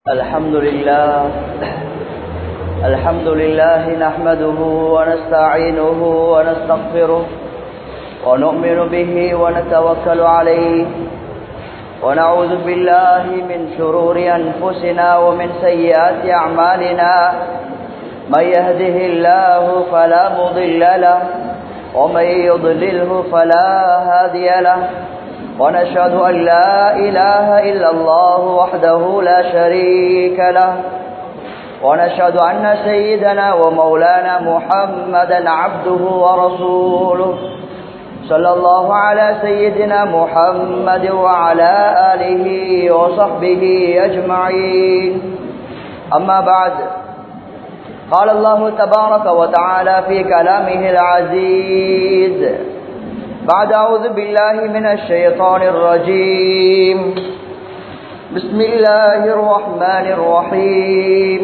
الحمد لله الحمد لله نحمده ونستعينه ونستغفره ونؤمن به ونتوكل عليه ونعوذ بالله من شرور أنفسنا ومن سيئات أعمالنا من يهده الله فلا مضل له ومن يضلله فلا هادي له ونشهد أن لا إله إلا الله وحده لا شريك له ونشهد أن سيدنا ومولانا محمدا عبده ورسوله صلى الله على سيدنا محمد وعلى آله وصحبه أجمعين أما بعد قال الله تبارك وتعالى في كلامه العزيز بعد أعوذ بالله من الشيطان الرجيم بسم الله الرحمن الرحيم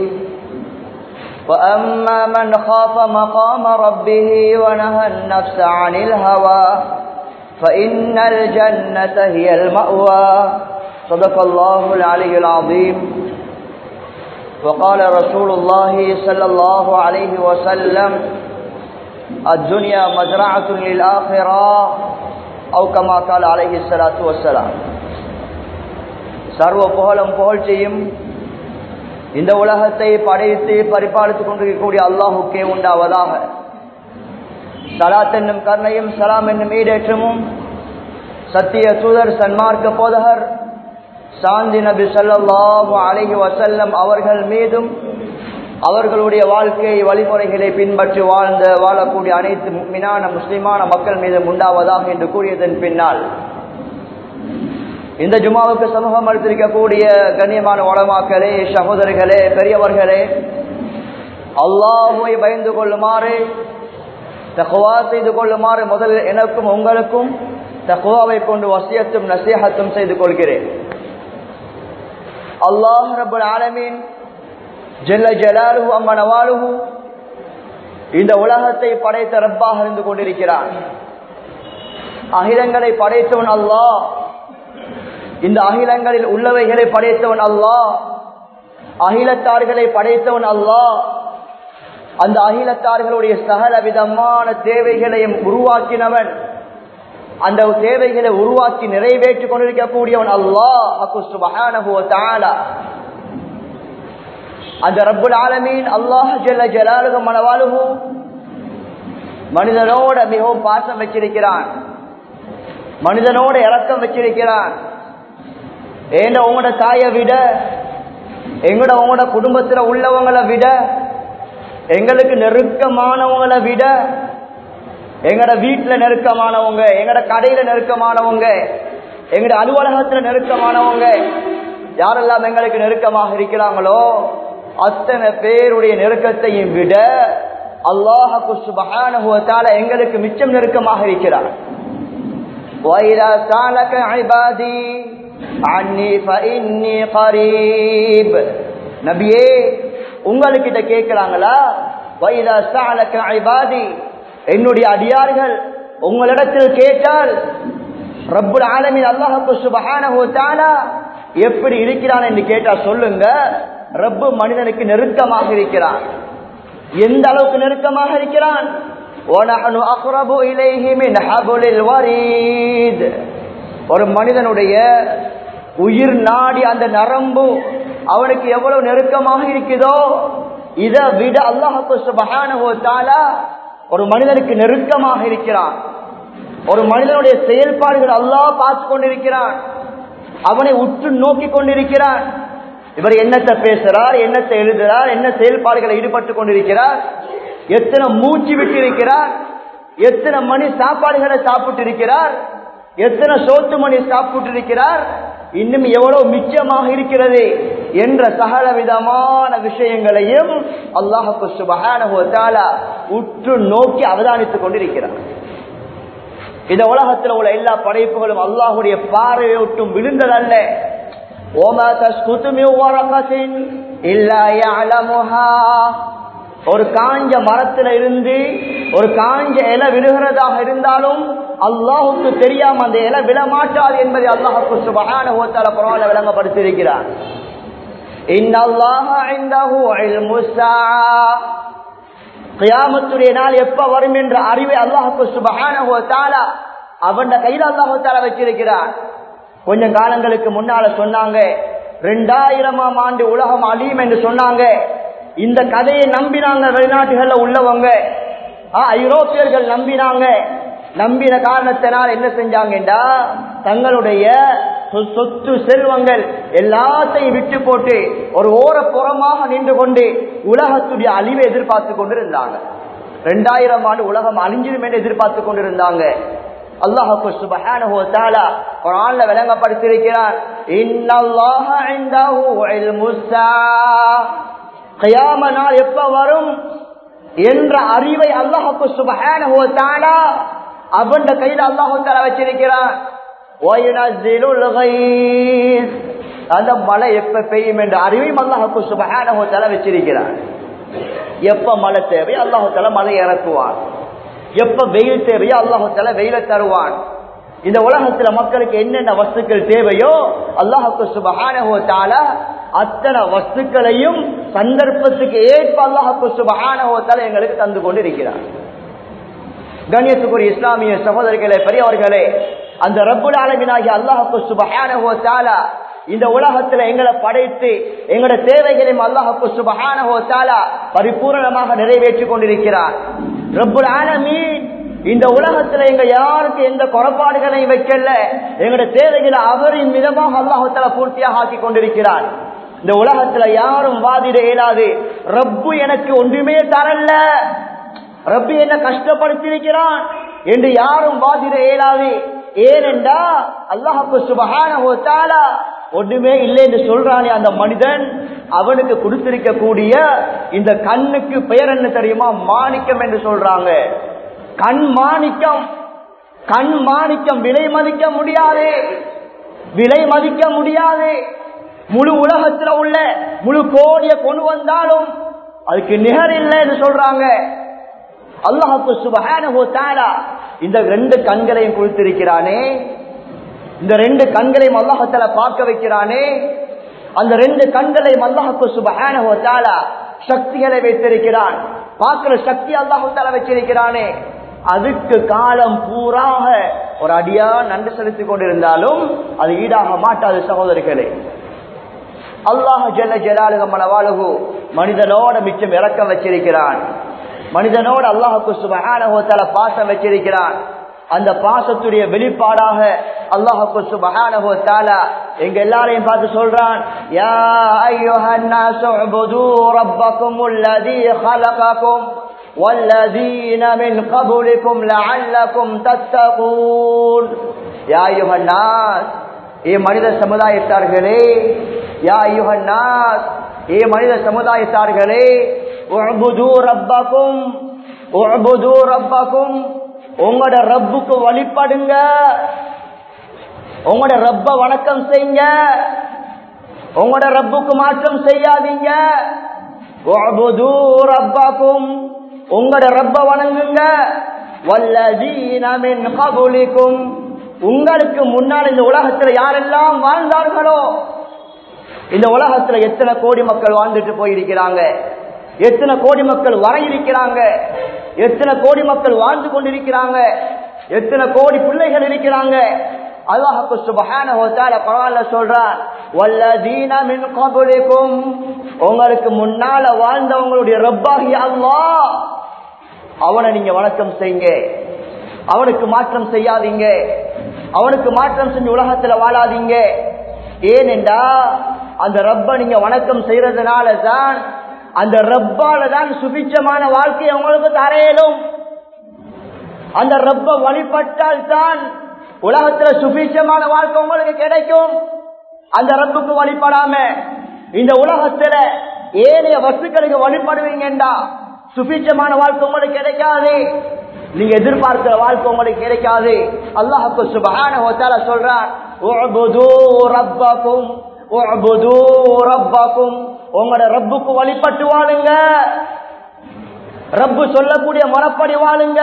وأما من خاف مقام ربه ونهى النفس عن الهوى فإن الجنة هي المأوى صدق الله العلي العظيم وقال رسول الله صلى الله عليه وسلم الدنيا مزرعة للآخرة أو كما قال عليه الصلاة والسلام சர்வ புகழும் புகழ்ச்சியும் இந்த உலகத்தை படைத்து பரிபாலித்துக் கொண்டிருக்கக்கூடிய அல்லாஹுக்கே உண்டாவதாக சலாத் என்னும் கருணையும் சலாம் என்னும் ஈடேற்றமும் சத்திய தூதர் சன்மார்க்க போதகர் சாந்தி நபி சல்லாஹு அலஹி வசல்லம் அவர்கள் மீதும் அவர்களுடைய வாழ்க்கை வழிமுறைகளை பின்பற்றி வாழ்ந்த வாழக்கூடிய அனைத்து மினான முஸ்லிமான மக்கள் மீதும் உண்டாவதாக என்று கூறியதன் பின்னால் இந்த ஜுமாவுக்கு சமூகம் அளித்திருக்கக்கூடிய கண்ணியமான வளமாக்களே சகோதரர்களே பெரியவர்களே அல்லாஹுவை பயந்து கொள்ளுமாறு தகுவா செய்து கொள்ளுமாறு முதல் எனக்கும் உங்களுக்கும் தகுவாவை கொண்டு வசியத்தும் நசீகத்தும் செய்து கொள்கிறேன் அல்லாஹ் ரபுல் ஆலமீன் ஜெல்ல ஜலாலுஹு அம்மனவாலுஹு இந்த உலகத்தை படைத்த ரப்பாக இருந்து கொண்டிருக்கிறான் அகிலங்களை படைத்தவன் அல்லாஹ் இந்த அகிலங்களில் உள்ளவைகளை படைத்தவன் அல்லாஹ் அகிலத்தார்களை படைத்தவன் அல்லாஹ் அந்த அகிலத்தார்களுடைய சகல விதமான தேவைகளையும் உருவாக்கினவன் அந்த தேவைகளை உருவாக்கி நிறைவேற்றிக் கொண்டிருக்கக்கூடியவன் அல்லாஹ் அந்த ரப்புல் ஆலமீன் அல்லாஹ் ஜல்ல ஜலாலுக மனவாலுகு மனிதனோட மிகவும் பாசம் வச்சிருக்கிறான் மனிதனோட இறக்கம் வச்சிருக்கிறான் ஏண்ட உங்களோட தாயை விட எங்கட உங்களோட குடும்பத்துல உள்ளவங்களை விட எங்களுக்கு நெருக்கமானவங்களை விட எங்கட வீட்டுல நெருக்கமானவங்க எங்கட கடையில நெருக்கமானவங்க எங்கட அலுவலகத்துல நெருக்கமானவங்க யாரெல்லாம் எங்களுக்கு நெருக்கமாக இருக்கிறாங்களோ அத்தனை பேருடைய நெருக்கத்தையும் விட அல்லாஹு சுபகான எங்களுக்கு மிச்சம் நெருக்கமாக இருக்கிறார் நபியே உங்ககிட்ட கேட்கிறாங்களா வைதா சாலக்க ஐபாதி என்னுடைய அடியார்கள் உங்களிடத்தில் கேட்டால் ரப்புல் ஆலமின் அல்லாஹு சுபகான எப்படி இருக்கிறான் என்று கேட்டா சொல்லுங்க ரப்பு மனிதனுக்கு நெருக்கமாக இருக்கிறான் எந்த அளவுக்கு நெருக்கமாக இருக்கிறான் ஒரு மனிதனுடைய உயிர் நாடி அந்த நரம்பு அவனுக்கு எவ்வளவு நெருக்கமாக இருக்குதோ இதை விட அல்லாஹு சுபகான ஒரு மனிதனுக்கு நெருக்கமாக இருக்கிறான் ஒரு மனிதனுடைய செயல்பாடுகள் அல்லாஹ் பார்த்து கொண்டிருக்கிறான் அவனை உற்று நோக்கி கொண்டிருக்கிறான் இவர் என்னத்தை பேசுறார் என்னத்தை எழுதுறார் என்ன செயல்பாடுகளை ஈடுபட்டு கொண்டிருக்கிறார் எத்தனை மூச்சு விட்டு இருக்கிறார் எத்தனை மணி சாப்பாடுகளை சாப்பிட்டு இருக்கிறார் எத்தனை சோத்து மணி சாப்பிட்டு இருக்கிறார் இன்னும் எவ்வளவு மிச்சமாக இருக்கிறது என்ற சகல விதமான விஷயங்களையும் அல்லாஹு சுபகான உற்று நோக்கி அவதானித்துக் கொண்டிருக்கிறார் இந்த உலகத்தில் உள்ள எல்லா படைப்புகளும் அல்லாஹுடைய பார்வையை விட்டும் விழுந்ததல்ல ஓமா ஒரு காஞ்ச மரத்துல இருந்து ஒரு காஞ்ச இலை விழுகிறதாக இருந்தாலும் அல்லாஹுக்கு தெரியாம அந்த இலை விழமாட்டாது என்பதை அல்லாஹுக்கு சுபகான ஓத்தால பரவாயில்ல விளங்கப்படுத்தி இருக்கிறார் கியாமத்துடைய நாள் எப்ப வரும் என்ற அறிவை அல்லாஹுக்கு சுபகான அவன் கையில் அல்லாஹு தால வச்சிருக்கிறான் கொஞ்சம் காலங்களுக்கு முன்னால சொன்னாங்க ரெண்டாயிரமாம் ஆண்டு உலகம் அழியும் என்று சொன்னாங்க இந்த கதையை நம்பினாங்க வெளிநாட்டுகள்ல உள்ளவங்க ஐரோப்பியர்கள் நம்பினாங்க நம்பின காரணத்தினால் என்ன செஞ்சாங்கடா தங்களுடைய சொத்து செல்வங்கள் எல்லாத்தையும் விட்டு போட்டு ஒரு ஓரப்புறமாக நின்று கொண்டு உலகத்துடைய அழிவை எதிர்பார்த்து கொண்டிருந்தாங்க ரெண்டாயிரம் ஆண்டு உலகம் அழிஞ்சிடும் என்று எதிர்பார்த்து கொண்டிருந்தாங்க அல்லாஹு சுபஹானஹு வ தஆலா குர்ஆன்ல விளங்கப்படுத்தியிருக்கிறான் இன்னல்லாஹ இன்தஹு இல்முஸ் கியாம நாள் எப்ப வரும் என்ற அறிவை அல்லாஹு சுபஹானஹு வ தஆலா அவன் கையில் அல்லாஹு தஆலா வச்சிருக்கிறான் வயனஸிலுல் கய்ஸ் அந்த மழை எப்ப பெய்யும் என்ற அறிவையும் அல்லாஹு சுபஹானஹு வ தஆலா வச்சிருக்கிறான் எப்ப மழை தேவை அல்லாஹு தஆலா மழை இறக்குவான் எப்ப வெயில் தேவையோ அல்லாஹால வெயில தருவான் இந்த உலகத்துல மக்களுக்கு என்னென்ன வஸ்துக்கள் தேவையோ அல்லாஹுக்கு சுபகான அத்தனை வஸ்துக்களையும் சந்தர்ப்பத்துக்கு ஏற்ப அல்லாஹுக்கு சுபகான எங்களுக்கு தந்து கொண்டு இருக்கிறார் கண்ணியத்துக்குரிய இஸ்லாமிய சகோதரிகளே பெரியவர்களே அந்த ரப்புல் ஆலமினாகிய அல்லாஹுக்கு சுபகான இந்த உலகத்துல எங்களை படைத்து எங்களோட தேவைகளையும் அல்லாஹுக்கு சுபகான பரிபூர்ணமாக நிறைவேற்றி கொண்டிருக்கிறார் ரப்புல் ஆலமீன் இந்த உலகத்துல எங்க யாருக்கு எந்த குறைபாடுகளையும் வைக்கல எங்களோட தேவைகளை அவரின் மிதமாக அல்லாஹால பூர்த்தியாக ஆக்கி கொண்டிருக்கிறார் இந்த உலகத்துல யாரும் வாதிட இயலாது ரப்பு எனக்கு ஒன்றுமே தரல ரப்பு என்ன கஷ்டப்படுத்தியிருக்கிறான் என்று யாரும் வாதிட இயலாது ஏனென்றா அல்லாஹு சுபகான ஒன்றுமே இல்லை என்று சொல்றானே அந்த மனிதன் அவனுக்கு கொடுத்திருக்க கூடிய இந்த கண்ணுக்கு பெயர் என்ன தெரியுமா மாணிக்கம் என்று சொல்றாங்க கண் மாணிக்கம் கண் மாணிக்கம் விலை மதிக்க முடியாது விலை மதிக்க முடியாது முழு உலகத்துல உள்ள முழு கோடிய கொண்டு வந்தாலும் அதுக்கு நிகர் இல்லை என்று சொல்றாங்க அல்லாஹு சுபகான இந்த ரெண்டு கண்களையும் கொடுத்திருக்கிறானே இந்த ரெண்டு கண்களையும் அல்லாஹத்தால பார்க்க வைக்கிறானே அந்த ரெண்டு கண்களையும் அல்லாஹுக்கு சுபகான சக்திகளை வைத்திருக்கிறான் பார்க்கிற சக்தி அல்லாஹால வச்சிருக்கிறானே அதுக்கு காலம் பூராக ஒரு அடியா நன்றி செலுத்திக் கொண்டிருந்தாலும் அது ஈடாக மாட்டாது சகோதரிகளே அல்லாஹ் ஜல்ல ஜலாலுகமளவாளுகு மனிதனோட மிச்சம் இறக்கம் வச்சிருக்கிறான் மனிதனோட அல்லாஹுக்கு சுபகான பாசம் வச்சிருக்கிறான் அந்த பாசத்துடைய வெளிப்பாடாக அல்லாஹுக்கு சுபஹானஹு தஆலா எங்க எல்லாரையும் பார்த்து சொல்றான் யா அய்யுஹன் நாஸு உபுது ரப்பக்குமுல் லதீ خلقكم والذين من قبلكم لعلكم تتقون يا ايها الناس ஏ மனித சமுதாயத்தார்களே யா அய்யுஹன் நாஸ் ஏ மனித சமுதாயத்தார்களே உஅபுது ரப்பக்கும் உஅபுது ரப்பக்கும் உங்களோட ரப்புக்கு வழிபடுங்க உங்களோட ரப்ப வணக்கம் செய்யுங்க உங்களோட ரப்புக்கு மாற்றம் செய்யாதீங்க ரப்பாக்கும் உங்களோட ரப்ப வணங்குங்க வல்லதீனமின் கபுலிக்கும் உங்களுக்கு முன்னால் இந்த உலகத்துல யாரெல்லாம் வாழ்ந்தார்களோ இந்த உலகத்துல எத்தனை கோடி மக்கள் வாழ்ந்துட்டு போயிருக்கிறாங்க எத்தனை கோடி மக்கள் வர இருக்கிறாங்க எத்தனை கோடி மக்கள் வாழ்ந்து கொண்டிருக்கிறாங்க எத்தனை கோடி பிள்ளைகள் இருக்கிறாங்க அல்லாஹுக்கு சுபஹானஹு தஆலா குர்ஆன்ல சொல்றான் வல்லதீன மின் கப்லிக்கும் உங்களுக்கு முன்னால வாழ்ந்தவங்களுடைய ரப்பாகிய அல்லாஹ் அவனை நீங்க வணக்கம் செய்யுங்க அவனுக்கு மாற்றம் செய்யாதீங்க அவனுக்கு மாற்றம் செஞ்சு உலகத்துல வாழாதீங்க ஏனென்றா அந்த ரப்ப நீங்க வணக்கம் செய்யறதுனால தான் அந்த ரப்பால தான் சுபிச்சமான வாழ்க்கையை உங்களுக்கு தரையலும் அந்த ரப்ப வழிபட்டால் தான் உலகத்துல சுபிச்சமான வாழ்க்கை உங்களுக்கு கிடைக்கும் அந்த ரப்புக்கு வழிபடாம இந்த உலகத்துல ஏனைய வஸ்துக்களுக்கு வழிபடுவீங்கடா சுபிச்சமான வாழ்க்கை உங்களுக்கு கிடைக்காது நீங்க எதிர்பார்க்கிற வாழ்க்கை உங்களுக்கு கிடைக்காது அல்லாஹுக்கு சுபஹான ஹோத்தால சொல்றான் ரப்பாக்கும் ரப்பாக்கும் உங்களோட ரப்புக்கு வழிபட்டு வாழுங்க ரப்பு சொல்லக்கூடிய மரப்படி வாழுங்க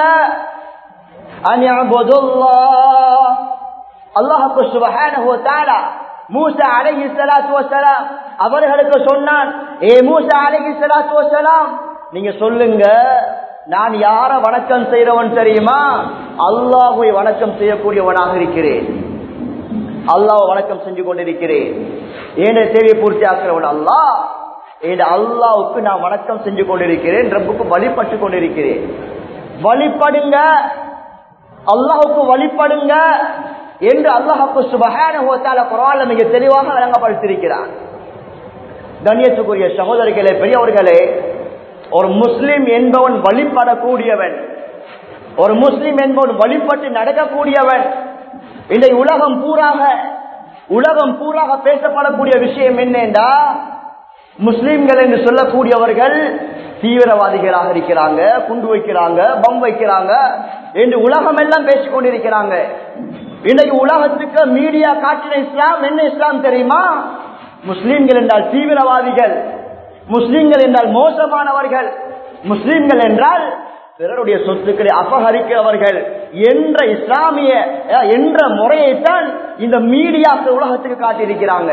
அல்லாஹுக்கு சுபஹானஹு தஆலா மூசா அலைஹி ஸலாத்து வஸலாம் அவர்களுக்கு சொன்னான் ஏ மூசா அலைஹி ஸலாத்து வஸலாம் நீங்க சொல்லுங்க நான் யார வணக்கம் செய்யறவன் தெரியுமா அல்லாஹ்வை வணக்கம் செய்யக்கூடியவனாக இருக்கிறேன் அல்லாஹ் வணக்கம் செஞ்சு கொண்டிருக்கிறேன் ஏன தேவையை பூர்த்தி ஆக்கிறவன் அல்லாஹ் ஏன் அல்லாவுக்கு நான் வணக்கம் செஞ்சு கொண்டிருக்கிறேன் ரப்புக்கு வழிபட்டு கொண்டிருக்கிறேன் வழிபடுங்க அல்லாஹுக்கு வழிபடுங்க என்று அல்லாஹுக்கு சுபகான குரான்ல மிக தெளிவாக வழங்கப்படுத்திருக்கிறான் கண்ணியத்துக்குரிய சகோதரிகளே பெரியவர்களே ஒரு முஸ்லிம் என்பவன் வழிபடக்கூடியவன் ஒரு முஸ்லிம் என்பவன் வழிபட்டு நடக்கக்கூடியவன் இந்த உலகம் பூராக உலகம் பூராக பேசப்படக்கூடிய விஷயம் என்னென்றா முஸ்லிம்கள் என்று சொல்லக்கூடியவர்கள் தீவிரவாதிகளாக இருக்கிறாங்க குண்டு வைக்கிறாங்க பம் வைக்கிறாங்க என்று உலகம் எல்லாம் பேசிக் கொண்டிருக்கிறாங்க இன்றைக்கு உலகத்துக்கு மீடியா காட்டின இஸ்லாம் என்ன இஸ்லாம் தெரியுமா முஸ்லிம்கள் என்றால் தீவிரவாதிகள் முஸ்லிம்கள் என்றால் மோசமானவர்கள் முஸ்லிம்கள் என்றால் பிறருடைய சொத்துக்களை அபகரிக்கிறவர்கள் என்ற இஸ்லாமிய அஹ், என்ற முறையைத்தான் இந்த மீடியாக்கள் உலகத்துக்கு காட்டியிருக்கிறாங்க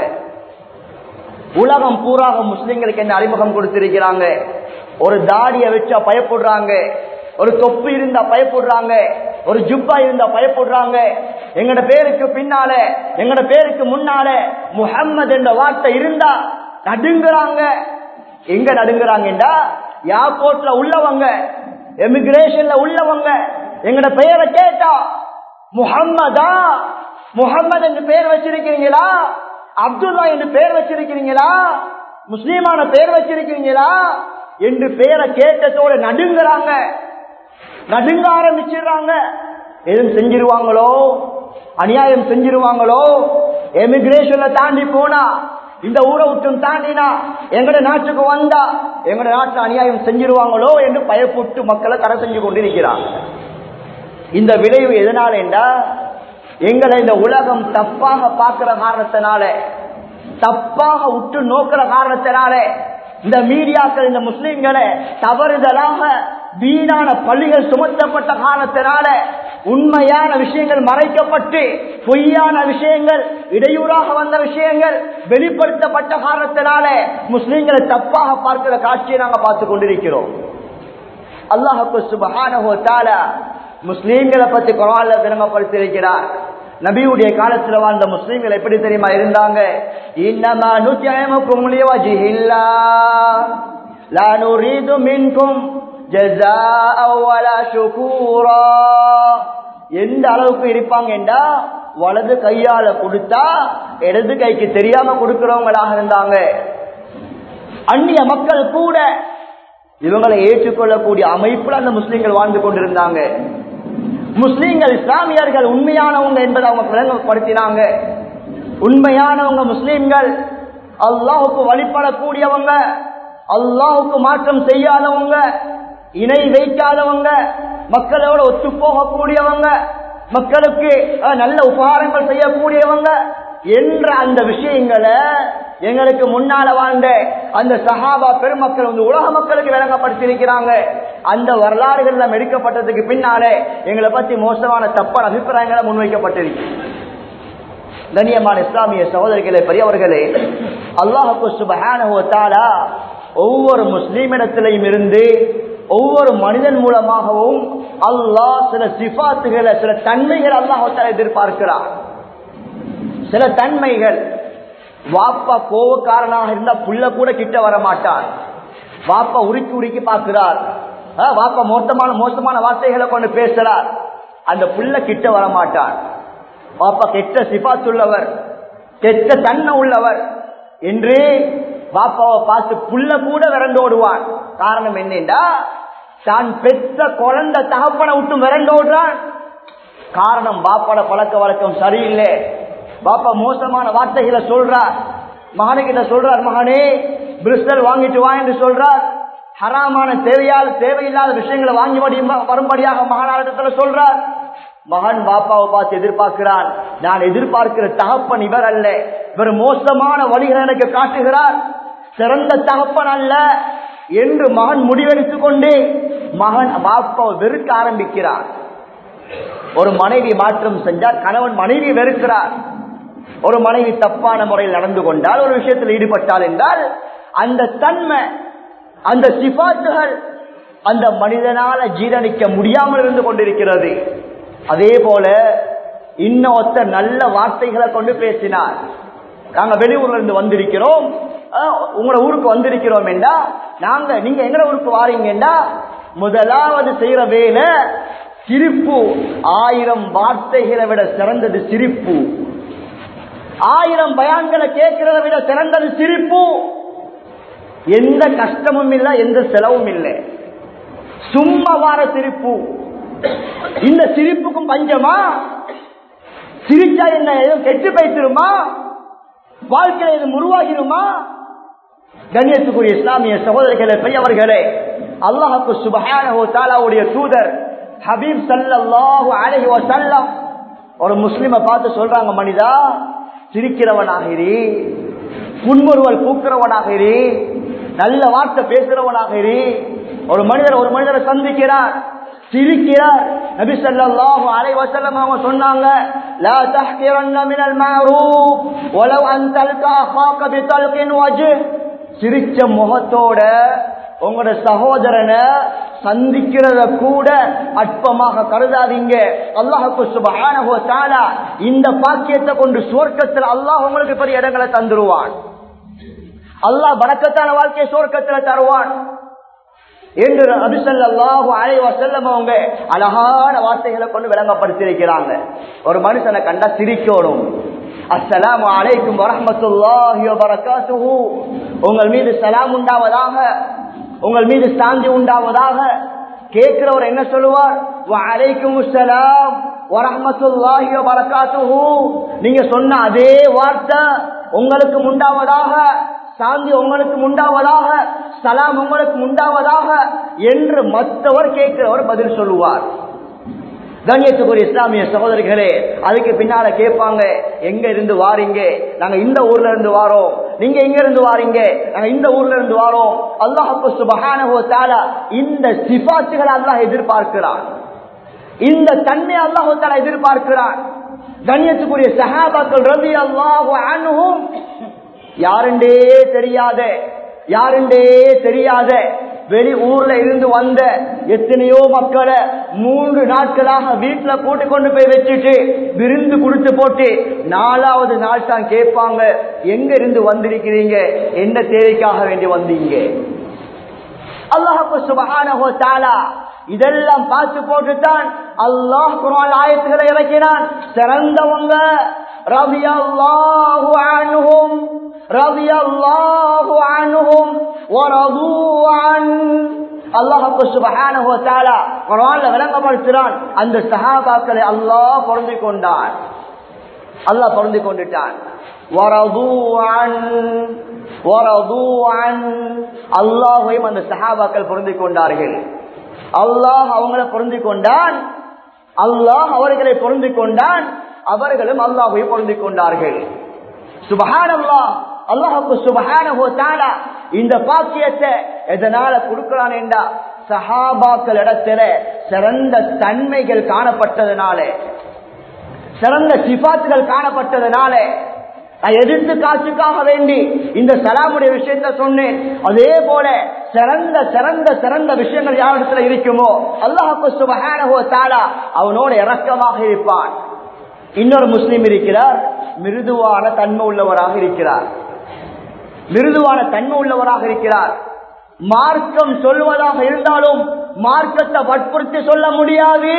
உலகம் பூராக முஸ்லிம்களுக்கு என்ன அறிமுகம் கொடுத்திருக்கிறாங்க ஒரு தாடிய வச்சா பயப்படுறாங்க ஒரு தொப்பு இருந்தா பயப்படுறாங்க ஒரு ஜுப்பா இருந்தா பயப்படுறாங்க எங்கட பேருக்கு பின்னால எங்கட பேருக்கு முன்னால முஹம்மது என்ற வார்த்தை இருந்தா நடுங்குறாங்க எங்க நடுங்குறாங்கடா ஏர்போர்ட்ல உள்ளவங்க எமிகிரேஷன்ல உள்ளவங்க எங்கட பெயரை கேட்டா முஹம்மதா முஹம்மது என்று பெயர் வச்சிருக்கிறீங்களா அப்துல்லா என்று பெயர் வச்சிருக்கிறீங்களா முஸ்லீமான பெயர் வச்சிருக்கிறீங்களா என்று பெயரை கேட்டதோட நடுங்குறாங்க நடுங்க ஆரம்பிச்சிடுறாங்க எதுவும் செஞ்சிருவாங்களோ அநியாயம் செஞ்சிருவாங்களோ எமிகிரேஷன்ல தாண்டி போனா இந்த ஊரை விட்டும் தாண்டினா எங்கட நாட்டுக்கு வந்தா எங்கட நாட்டுல அநியாயம் செஞ்சிருவாங்களோ என்று பயப்பட்டு மக்களை தடை செஞ்சு கொண்டிருக்கிறாங்க இந்த விளைவு எதனால என்றா எங்களை இந்த உலகம் தப்பாக பார்க்கிற காரணத்தினால தப்பாக உற்று நோக்கிற காரணத்தினால இந்த மீடியாக்கள் இந்த முஸ்லிம்களை தவறுதலாக வீணான பள்ளிகள் சுமத்தப்பட்ட காரணத்தினால உண்மையான விஷயங்கள் மறைக்கப்பட்டு பொய்யான விஷயங்கள் இடையூறாக வந்த விஷயங்கள் வெளிப்படுத்தப்பட்ட காரணத்தினால முஸ்லிம்களை தப்பாக பார்க்கிற காட்சியை நாங்கள் பார்த்து கொண்டிருக்கிறோம் அல்லாஹுக்கு சுபஹானஹு தஆலா முஸ்லீம்களை பத்தி குரான்ல விளங்கப்படுத்தியிருக்கிறார் நபியுடைய காலத்துல வாழ்ந்த முஸ்லீம்கள் எப்படி தெரியுமா இருந்தாங்க இன்னமா நுத்தியமுக்கும் லிவஜிஹில்லா லா நுரீது மின்கும் ஜஸாஅ வலா ஷுகூரா எந்த அளவுக்கு இருப்பாங்கடா வலது கையால கொடுத்தா இடது கைக்கு தெரியாம கொடுக்கிறவங்களாக இருந்தாங்க அந்நிய மக்கள் கூட இவங்களை ஏற்றுக்கொள்ளக்கூடிய அமைப்புல அந்த முஸ்லிம்கள் வாழ்ந்து கொண்டிருந்தாங்க முஸ்லிம்கள் இஸ்லாமியர்கள் உண்மையானவங்க என்பதை அவங்க விளங்கப்படுத்தினாங்க உண்மையானவங்க முஸ்லிம்கள் அல்லாஹுக்கு வழிபடக்கூடியவங்க அல்லாஹுக்கு மாற்றம் செய்யாதவங்க இணை வைக்காதவங்க மக்களோட ஒத்து போகக்கூடியவங்க மக்களுக்கு அஹ், நல்ல உபகாரங்கள் செய்யக்கூடியவங்க என்ற அந்த விஷயங்களை எங்களுக்கு முன்னால வாழ்ந்த அந்த சஹாபா பெருமக்கள் வந்து உலக மக்களுக்கு விளங்கப்படுத்தியிருக்கிறாங்க அந்த வரலாறுகள் எல்லாம் எடுக்கப்பட்டதுக்கு பின்னாலே எங்களை பத்தி மோசமான தப்பான அபிப்பிராயங்களை முன்வைக்கப்பட்டிருக்கு கண்ணியமான இஸ்லாமிய சகோதரிகளே பெரியவர்களே அல்லாஹு சுபஹானஹு வ தஆலா ஒவ்வொரு முஸ்லீமிடத்திலையும் இருந்து ஒவ்வொரு மனிதன் மூலமாகவும் அல்லாஹ் சில சிபாத்துகளை சில தன்மைகள் அல்லாஹ் எதிர்பார்க்கிறார் சில தன்மைகள் வாப்பா கோவக்காரனாக இருந்தா புள்ள கூட கிட்ட வர மாட்டார் வாப்பா உருக்கி உருக்கி பார்க்கிறார் ஆ, வாப்பா மோசமான மோசமான வார்த்தைகளை கொண்டு பேசுறார் அந்த புள்ள கிட்ட வர மாட்டார் வாப்பா கெட்ட சிபாத்துள்ளவர் கெட்ட தன்மை உள்ளவர் என்று பாப்பாவை பார்த்து புள்ள கூட விரண்டோடுவான் காரணம் என்னென்றா தான் பெற்ற குழந்தை தகப்பனை விட்டு விரண்டோடுறான் காரணம் பாப்பாட பழக்க வழக்கம் சரியில்லை பாப்பா மோசமான வார்த்தைகளை சொல்றார் மகனுக்கிட்ட சொல்றார் மகனே பிரிஸ்டல் வாங்கிட்டு வா என்று சொல்றார் ஹராமான தேவையால் தேவையில்லாத விஷயங்களை வாங்கி வடி- வரும்படியாக மகனாரிடத்துல சொல்றார் மகன் பாப்பாவை பார்த்து எதிர்பார்க்கிறான் நான் எதிர்பார்க்கிற தகப்பன் இவர் அல்ல இவர் மோசமான வழிகளை எனக்கு காட்டுகிறார் சிறந்த தகப்பன் அல்ல என்று மகன் முடிவெடுத்துக் கொண்டு மகன் பாப்பாவை வெறுக்க ஆரம்பிக்கிறார் ஒரு மனைவி மாற்றம் செஞ்சால் கணவன் மனைவி வெறுக்கிறார் ஒரு மனைவி தப்பான முறையில் நடந்து கொண்டால் ஒரு விஷயத்தில் ஈடுபட்டால் என்றால் அந்த தன்மை அந்த சிபாத்துகள் அந்த மனிதனால ஜீரணிக்க முடியாமல் இருந்து கொண்டிருக்கிறது அதே போல இன்னொத்த நல்ல வார்த்தைகளை கொண்டு பேசினார் நாங்க வெளியூர்ல இருந்து வந்திருக்கிறோம் அஹ், உங்களோட ஊருக்கு வந்திருக்கிறோம் என்றா நாங்க நீங்க எங்கட ஊருக்கு வாரீங்கன்னா முதலாவது செய்யற வேலை சிரிப்பு ஆயிரம் வார்த்தைகளை விட சிறந்தது சிரிப்பு ஆயிரம் பயான்களை கேட்கிறத விட சிறந்தது சிரிப்பு எந்த கஷ்டமும் இல்லை எந்த செலவும் இல்லை சும்மா வார சிரிப்பு இந்த சிரிப்புக்கும் பஞ்சமா சிரிச்சா என்ன எதுவும் கெட்டு போய்த்திருமா வாழ்க்கையில எதுவும் உருவாகிருமா கண்ணியத்துக்குரிய இஸ்லாமிய சகோதரர்களே பெரியவர்களே அல்லாஹுக்கு சுபஹானஹு தாலாவுடைய தூதர் ஹபீப் ஸல்லல்லாஹு அலைஹி வஸல்லம் ஒரு முஸ்லிமை பார்த்து சொல்றாங்க மனிதா சிரிக்கிறவனாக இரு புன்முறுவல் பூக்கிறவனாக இரு நல்ல வார்த்தை பேசுறவனாக இரு ஒரு மனிதர் ஒரு மனிதரை சந்திக்கிறார் சிரிக்கிறார் நபி ஸல்லல்லாஹு அலைஹி வஸல்லம் அவங்க சொன்னாங்க லா தஹ்கிரன்ன மினல் மஅரூஃப் வலவ் அன் தல்கா அஹாக பிதல்கின் வஜ் சிரிச்ச முகத்தோட உங்களோட சகோதரனை சந்திக்கிறத கூட அற்பமாக கருதாதீங்க அல்லாஹுக்கு சுபஹானஹு வ தஆலா இந்த பாக்கியத்தை கொண்டு சுவர்க்கத்தில் அல்லாஹ் உங்களுக்கு பெரிய இடங்களை தந்துருவான் அல்லாஹ் பரக்கத்தான வாழ்க்கையை சுவர்க்கத்தில் தருவான் என்று அபிசல்லாஹு அலைவ செல்லம் அவங்க அழகான வார்த்தைகளை கொண்டு விளங்கப்படுத்தியிருக்கிறாங்க ஒரு மனுஷனை கண்டா சிரிக்கணும் அஸ்ஸலாமு அலைக்கும் வரஹ்மத்துல்லாஹி வபரகாத்துஹு உங்கள் மீது சலாம் உண்டாவதாக உங்கள் மீது சாந்தி உண்டாவதாக கேட்கிறவர் என்ன சொல்லுவார் வலைக்கும் சலாம் வரஹ்மத்துல்லாஹி வபரகாத்துஹு நீங்க சொன்ன அதே வார்த்தை உங்களுக்கு உண்டாவதாக சாந்தி உங்களுக்கு உண்டாவதாக சலாம் உங்களுக்கு உண்டாவதாக என்று மற்றவர் கேட்கிறவர் பதில் சொல்லுவார் கண்ணியத்துக்குரிய இஸ்லாமிய சகோதரிகளே அதுக்கு பின்னால கேட்பாங்க எங்க இருந்து வாரீங்க நாங்க இந்த ஊர்ல இருந்து வாரோம் நீங்க எங்க இருந்து வாரீங்க நாங்க இந்த ஊர்ல இருந்து வாரோம் அல்லாஹு சுபஹானஹு வ தஆலா இந்த சிபாத்துகளை அல்லாஹ் எதிர்பார்க்கிறான் இந்த தன்மை அல்லாஹு தஆலா எதிர்பார்க்கிறான் கண்ணியத்துக்குரிய சஹாபாக்கள் ரவி அல்லாஹு அன்ஹும் யாருண்டே தெரியாத யாருண்டே தெரியாத வெளி ஊர்ல இருந்து வந்த எத்தனையோ மக்களை மூன்று நாட்களாக வீட்டுல கூட்டி கொண்டு போய் வச்சுட்டு விருந்து கொடுத்து போட்டு நாலாவது நாள் தான் கேட்பாங்க எங்க இருந்து வந்திருக்கிறீங்க என்ன தேவைக்காக வேண்டி வந்தீங்க அல்லாஹு சுபஹானஹு தஆலா இதெல்லாம் பார்த்து போட்டுத்தான் அல்லாஹ் குர்ஆன் ஆயத்துகளை இறக்கினான் சிறந்தவங்க ரலியல்லாஹு அன்ஹும் ரலியல்லாஹு அன்ஹும் வரது அன் அல்லாஹ் சுப்ஹானஹு வ தஆலா குர்ஆன்ல விளங்கப்படுத்துறான் அந்த சஹாபாக்களை அல்லாஹ் பொருந்தி கொண்டான் அல்லாஹ் பொருந்தி கொண்டுட்டான் வரது அன் வரது அன் அல்லாஹையும் அந்த சஹாபாக்கள் பொருந்தி கொண்டார்கள் அல்லாஹ் அவங்களை பொருந்தி கொண்டான் அல்லாஹ் அவர்களை பொருந்தி கொண்டான் அவர்களும் அல்லாஹை பொருந்தி கொண்டார்கள் சுபஹான் அல்லாஹ் அல்லாஹுக்கு சுபஹானஹு தஆலா இந்த பாக்கியத்தை எதனால கொடுக்கிறான் என்றா சஹாபாக்கள் இடத்துல சிறந்த தன்மைகள் காணப்பட்டதனால சிறந்த சிபாத்துகள் காணப்பட்டதனால நான் எதிர்த்து காசுக்காக வேண்டி இந்த சலாமுடைய விஷயத்த சொன்னேன் அதே போல சிறந்த சிறந்த சிறந்த விஷயங்கள் யாரிடத்துல இருக்குமோ அல்லாஹு சுபஹானஹு தாலா அவனோட இரக்கமாக இருப்பான் இன்னொரு முஸ்லீம் இருக்கிறார் மிருதுவான தன்மை உள்ளவராக இருக்கிறார் மிருதுவான தன்மை உள்ளவராக இருக்கிறார் மார்க்கம் சொல்வதாக இருந்தாலும் மார்க்கத்தை வற்புறுத்தி சொல்ல முடியாது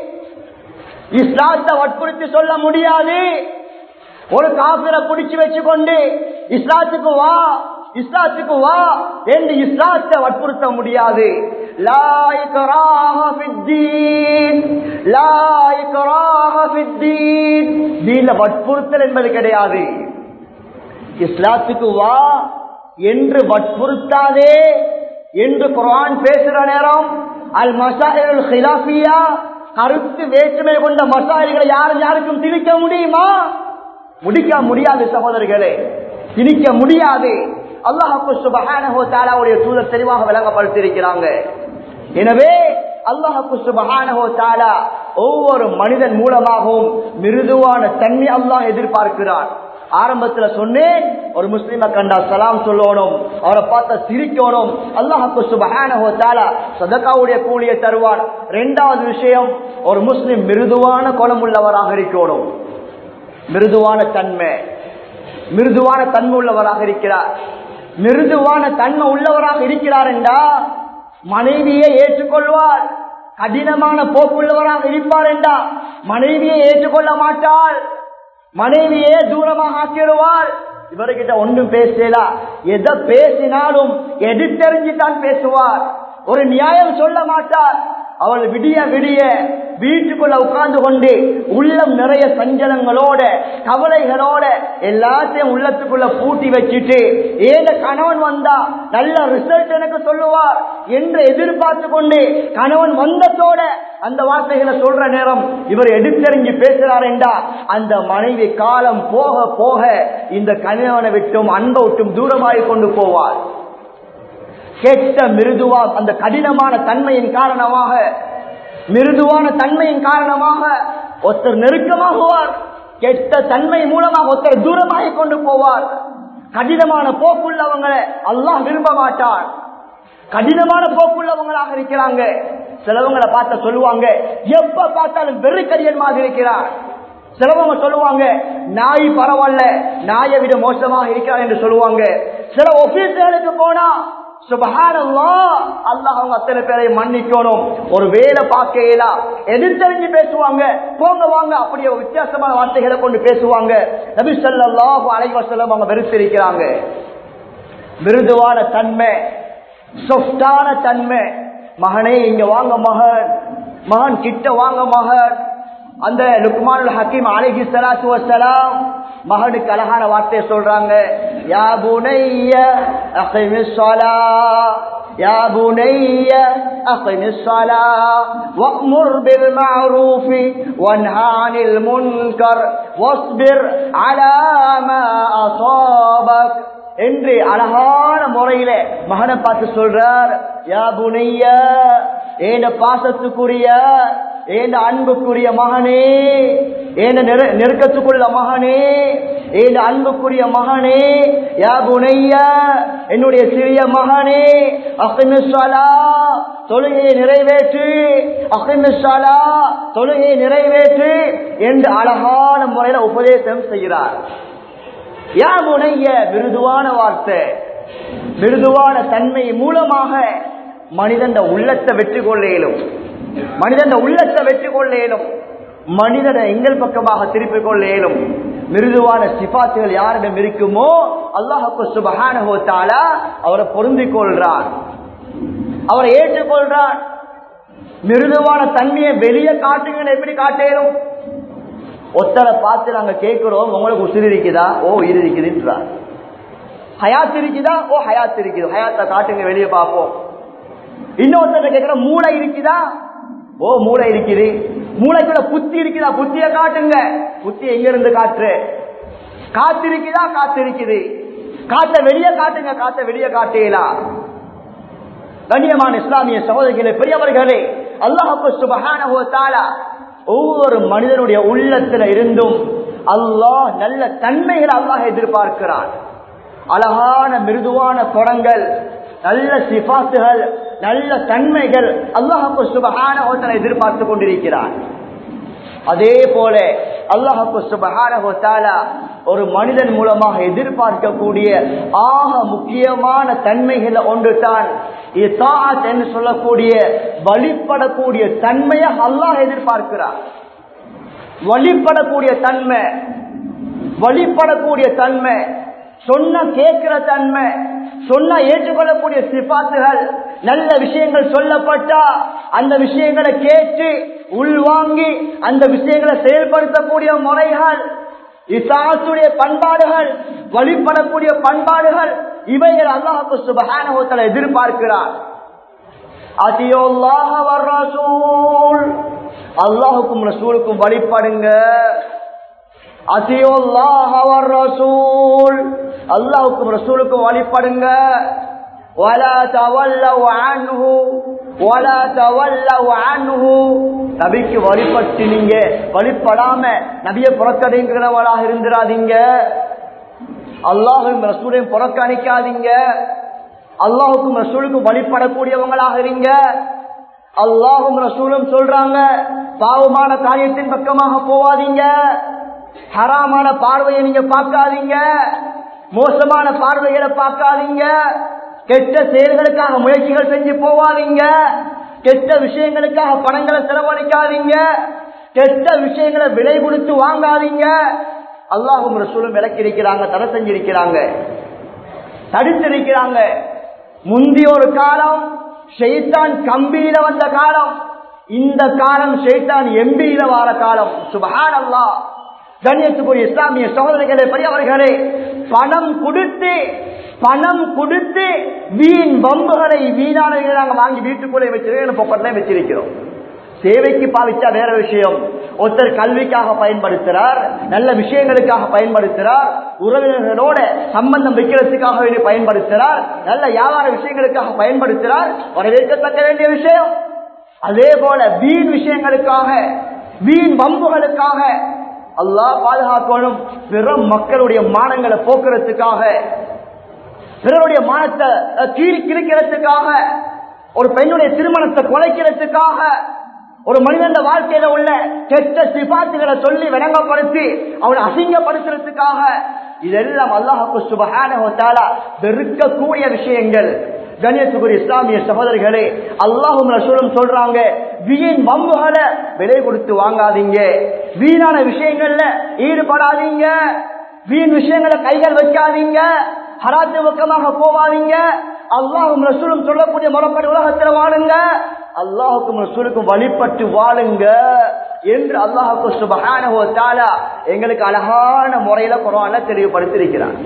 இஸ்லாத்தை வற்புறுத்தி சொல்ல முடியாது ஒரு காபிரை பிடிச்சு வச்சுக்கொண்டு இஸ்லாத்துக்கு வா இஸ்லாத்துக்கு வா என்று இஸ்லாத்தை வற்புறுத்த முடியாது லா இக்ராஹ ஃபித்தீன் லா இக்ராஹ ஃபித்தீன் தீன்ல வற்புறுத்தல் என்பது கிடையாது இஸ்லாத்துக்கு வா என்று வற்புறுத்தாதே என்று குர்ஆன் பேசுற நேரம் அல் மசாயில் ஹிலாஃபியா கருத்து வேற்றுமை கொண்ட மசாயில்களை யாரும் யாருக்கும் திணிக்க முடியுமா முடிக்க முடியாது சகோதரர்களே திணிக்க முடியாது அல்லாஹு சுபஹானஹு தஆலாவுடைய தூதர் தெளிவாக விளங்கப்படுத்தியிருக்கிறாங்க எனவே அல்லாஹு சுபஹானஹு தஆலா ஒவ்வொரு மனிதன் மூலமாகவும் மிருதுவான தன்மை அல்லாஹ் எதிர்பார்க்கிறான் ஆரம்பத்துல சொன்னேன் ஒரு முஸ்லீமை கண்டா சலாம் சொல்லணும் அவரை பார்த்தா சிரிக்கணும் அல்லாஹுக்கு சுபஹானஹு தஆலா சதகாவுடைய கூலியை தருவார் இரண்டாவது விஷயம் ஒரு முஸ்லிம் மிருதுவான குணம் உள்ளவராக இருக்கணும் மிருதுவான தன்மை மிருதுவான தன்மை உள்ளவராக இருக்கிறார் மிருதுவான தன்மை உள்ளவராக இருக்கிறார் என்றா மனைவியை ஏற்றுக்கொள்வார் கடினமான போக்குள்ளவராக இருப்பார் என்றா மனைவியை ஏற்றுக்கொள்ள மாட்டாள் மனைவியே தூரமாக ஆக்கிடுவார் இவர்கிட்ட ஒன்றும் பேசலா எதை பேசினாலும் எடுத்தறிஞ்சுதான் பேசுவார் ஒரு நியாயம் சொல்ல மாட்டார் அவள் விடிய விடிய வீட்டுக்குள்ள உட்கார்ந்து கொண்டு உள்ளம் நிறைய சஞ்சலங்களோட கவலைகளோட எல்லாத்தையும் உள்ளத்துக்குள்ள பூட்டி வச்சுட்டு ஏத கணவன் வந்தா நல்ல ரிசல்ட் எனக்கு சொல்லுவார் என்று எதிர்பார்த்து கொண்டு கணவன் வந்ததோட அந்த வார்த்தைகளை சொல்ற நேரம் இவர் எடுத்தறிஞ்சு பேசுறார் என்றா அந்த மனைவி காலம் போக போக இந்த கணவனை விட்டும் அன்பை விட்டும் தூரமாய் கொண்டு போவார் கெட்ட மிருதுவா அந்த கடினமான தன்மையின் காரணமாக மிருதுவான தன்மையின் காரணமாக ஒருத்தர் நெருக்கமாகுவார் கெட்ட தன்மை மூலமாக ஒருத்தர் தூரமாக கொண்டு போவார் கடினமான போக்குள்ளவங்களை அல்லாஹ் விரும்ப மாட்டார் கடினமான போக்குள்ளவங்களாக இருக்கிறாங்க சிலவங்களை பார்த்த சொல்லுவாங்க எப்ப பார்த்தாலும் வெறுக்கரியன் மாதிரி இருக்கிறார் சிலவங்க சொல்லுவாங்க நாய் பரவாயில்ல நாயை விட மோசமாக இருக்கிறார் என்று சொல்லுவாங்க சில ஒபீஸ்களுக்கு போனா சுபஹானல்லா அல்லாஹ் அவங்க அத்தனை பேரை மன்னிக்கணும் ஒரு வேலை பார்க்கலா எதிர்த்தறிஞ்சு பேசுவாங்க போங்க வாங்க அப்படியே வித்தியாசமான வார்த்தைகளை கொண்டு பேசுவாங்க நபி ஸல்லல்லாஹு அலைஹி வஸல்லம் அவங்க வெறுத்திருக்கிறாங்க மிருதுவான தன்மை சொஃப்டான தன்மை மகனே இங்க வாங்க மகன் மகன் கிட்ட வாங்க மகன் அந்த லுக்மானுல் ஹக்கீம் அலைஹி ஸலாத்து வஸலாம் மகனுக்கு அழகான வார்த்தையை சொல்றாங்க யா புனைய அகிமிஸ் ஸலா يا بني أقم الصلاة وأمر بالمعروف وانهى عن المنكر واصبر على ما أصابك என்று அழகான முறையில மகனை பார்த்து சொல்றார் யா புனைய ஏன பாசத்துக்குரிய ஏன அன்புக்குரிய மகனே ஏன நெருக்கத்துக்குள்ள மகனே ஏன அன்புக்குரிய மகனே யா புனைய என்னுடைய சிறிய மகனே அகிமிஸ்வலா தொழுகையை நிறைவேற்று அகிமிஸ்வலா தொழுகையை நிறைவேற்று என்று அழகான முறையில உபதேசம் செய்கிறார் யா முனைய மிருதுவான வார்த்தை மிருதுவான தன்மை மூலமாக மனிதன் உள்ளத்தை வெற்றி கொள்ள இயலும் மனிதன் உள்ளத்தை வெற்றி கொள்ள இயலும் மனிதனை எங்கள் பக்கமாக திருப்பிக் கொள்ள இயலும் மிருதுவான சிபாத்துகள் யாரிடம் இருக்குமோ அல்லாஹுக்கு சுபகான அவரை பொருந்திக் கொள்றான் அவரை ஏற்றுக்கொள்றான் மிருதுவான தன்மையை வெளியே காட்டுங்கன்னு எப்படி காட்டேரும் ஒத்தரை பார்த்து நாங்க கேட்கிறோம் உங்களுக்கு உசிறு இருக்குதா ஓ இது இருக்குதுன்றார் ஹயாத் இருக்குதா ஓ ஹயாத் இருக்குது ஹயாத்தை காட்டுங்க வெளியே பார்ப்போம் இன்னொருத்தர கேட்கிற மூளை இருக்குதா ஓ மூளை இருக்குது மூளைக்குள்ள புத்தி இருக்குதா புத்திய காட்டுங்க புத்தி எங்க இருந்து காற்று காத்து இருக்குதா காத்து இருக்குது காத்த வெளியே காட்டுங்க காத்த வெளியே காட்டேலாம் கண்ணியமான இஸ்லாமிய சகோதரிகளே பெரியவர்களே அல்லாஹு சுபஹான ஒவ்வொரு மனிதனுடைய உள்ளத்துல இருந்தும் அல்லாஹ் நல்ல தன்மைகளை அல்லாஹ் எதிர்பார்க்கிறான் அழகான மிருதுவான குணங்கள் நல்ல சிபாசுகள் நல்ல தன்மைகள் அல்லாஹு சுபகான ஹோத்தனை எதிர்பார்த்து கொண்டிருக்கிறான் அதே போல அல்லாஹு சுபகான ஒரு மனிதன் மூலமாக எதிர்பார்க்கக்கூடிய ஆக முக்கியமான தன்மைகள் ஒன்று தான் என்று சொல்லக்கூடிய வழிபடக்கூடிய தன்மையை அல்லாஹ் எதிர்பார்க்கிறார் வழிபடக்கூடிய தன்மை வழிபடக்கூடிய தன்மை சொன்ன கேட்கிற தன்மை சொன்ன ஏற்றுக்கொள்ளக்கூடிய சிபாத்துகள் நல்ல விஷயங்கள் சொல்லப்பட்டா அந்த விஷயங்களை கேட்டு உள்வாங்கி அந்த விஷயங்களை செயல்படுத்தக்கூடிய முறைகள் இசாசுடைய பண்பாடுகள் வழிபடக்கூடிய பண்பாடுகள் இவைகள் அல்லாஹுக்கு சுபகான எதிர்பார்க்கிறார் அல்லாஹுக்கும் ரசூலுக்கும் வழிபடுங்க அல்லாஹுக்கும் ரசூலுக்கும் வழிபடுங்க நபிக்கு வழிபட்டு நீங்க வழிபடாம நபிய புறக்கடைங்கிறவளாக இருந்துடாதீங்க அல்லாஹும் ரசூலையும் புறக்கணிக்காதீங்க அல்லாஹுக்கும் ரசூலுக்கும் வழிபடக்கூடியவங்களாக இருங்க அல்லாஹும் ரசூலும் சொல்றாங்க பாவமான காரியத்தின் பக்கமாக போவாதீங்க ஹராமான பார்வையை நீங்க பார்க்காதீங்க மோசமான பார்வைகளை பார்க்காதீங்க கெட்ட செயல்களுக்காக முயற்சிகள் செஞ்சு போவாதீங்க கெட்ட விஷயங்களுக்காக பணங்களை செலவழிக்காதீங்க கெட்ட விஷயங்களை விலை கொடுத்து வாங்காதீங்க அல்லாஹும் ரசூலும் விளக்கியிருக்கிறாங்க தடை செஞ்சிருக்கிறாங்க தடுத்திருக்கிறாங்க முந்தைய ஒரு காலம் ஷெய்தான் கம்பியில வந்த காலம் இந்த காலம் ஷெய்தான் எம்பியில வார காலம் சுபஹான் அல்லா கண்ணியத்துக்குரிய இஸ்லாமிய சகோதரர்களே பெரியவர்களே பணம் கொடுத்து பணம் கொடுத்து வீண் வம்புகளை வீணானவர்களை நாங்கள் வாங்கி வீட்டுக்குள்ளே வச்சிருக்கோம் பொக்கட்ல வச்சிருக்கிறோம் சேவைக்கு பாவிச்சா வேற விஷயம் ஒருத்தர் கல்விக்காக பயன்படுத்துறார் நல்ல விஷயங்களுக்காக பயன்படுத்துறார் உறவினர்களோட சம்பந்தம் வைக்கிறதுக்காக வேண்டி பயன்படுத்துறார் நல்ல வியாபார விஷயங்களுக்காக பயன்படுத்துறார் வரவேற்கத்தக்க வேண்டிய விஷயம் அதே போல வீண் விஷயங்களுக்காக வீண் வம்புகளுக்காக அல்லாஹ் பாதுகாக்கணும் பிற மக்களுடைய மானங்களை போக்குறதுக்காக பிறருடைய மானத்தை கீழ் கிழிக்கிறதுக்காக ஒரு பெண்ணுடைய திருமணத்தை குலைக்கிறதுக்காக ஒரு மனிதன் வாழ்க்கையில உள்ள கெட்ட சிபாத்துகளை சொல்லி விளங்கப்படுத்தி அவனை அசிங்கப்படுத்துறதுக்காக இதெல்லாம் அல்லாஹு சுபகான வெறுக்கக்கூடிய விஷயங்கள் கணியத்துக்குரிய இஸ்லாமிய சகோதரிகளே அல்லாஹும் ரசூலும் சொல்றாங்க வீண் வம்புகளை விலை கொடுத்து வாங்காதீங்க வீணான விஷயங்கள்ல ஈடுபடாதீங்க வீண் விஷயங்களை கைகள் வைக்காதீங்க ஹராத்து பக்கமாக போவாதீங்க அல்லாஹும் ரசூலும் சொல்லக்கூடிய முறைப்படி உலகத்தில் வாழுங்க அல்லாஹுக்கும் ரசூலுக்கும் வழிபட்டு வாழுங்க என்று அல்லாஹுக்கு சுபகான எங்களுக்கு அழகான முறையில குரான்ல தெளிவுபடுத்தியிருக்கிறார்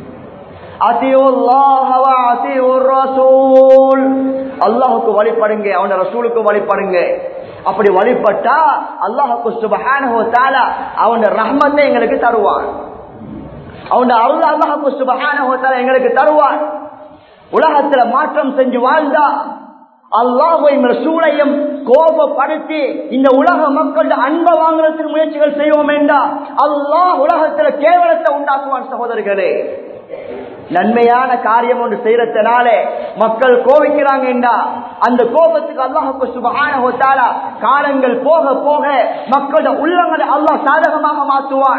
அல்லாஹுக்கு வழிபடுங்க அவன ரசூலுக்கு வழிபடுங்க அப்படி வழிபட்டா அல்லாஹுக்கு சுபகான அவன் ரஹ்மத்தை எங்களுக்கு தருவான் அவன் அருள் அல்லாஹுக்கு சுபகான எங்களுக்கு தருவான் உலகத்துல மாற்றம் செஞ்சு வாழ்ந்தா அல்லாஹையும் ரசூலையும் கோபப்படுத்தி இந்த உலக மக்கள் அன்பை வாங்குறதுக்கு முயற்சிகள் செய்வோம் என்றா அல்லாஹ் உலகத்துல கேவலத்தை உண்டாக்குவான் சகோதரர்களே நன்மையான காரியம் ஒன்று செய்யறதுனால மக்கள் கோபிக்கிறாங்க அந்த கோபத்துக்கு அல்லாஹுக்கு சுபகான காலங்கள் போக போக மக்களோட உள்ளங்களை அல்லாஹ் சாதகமாக மாற்றுவான்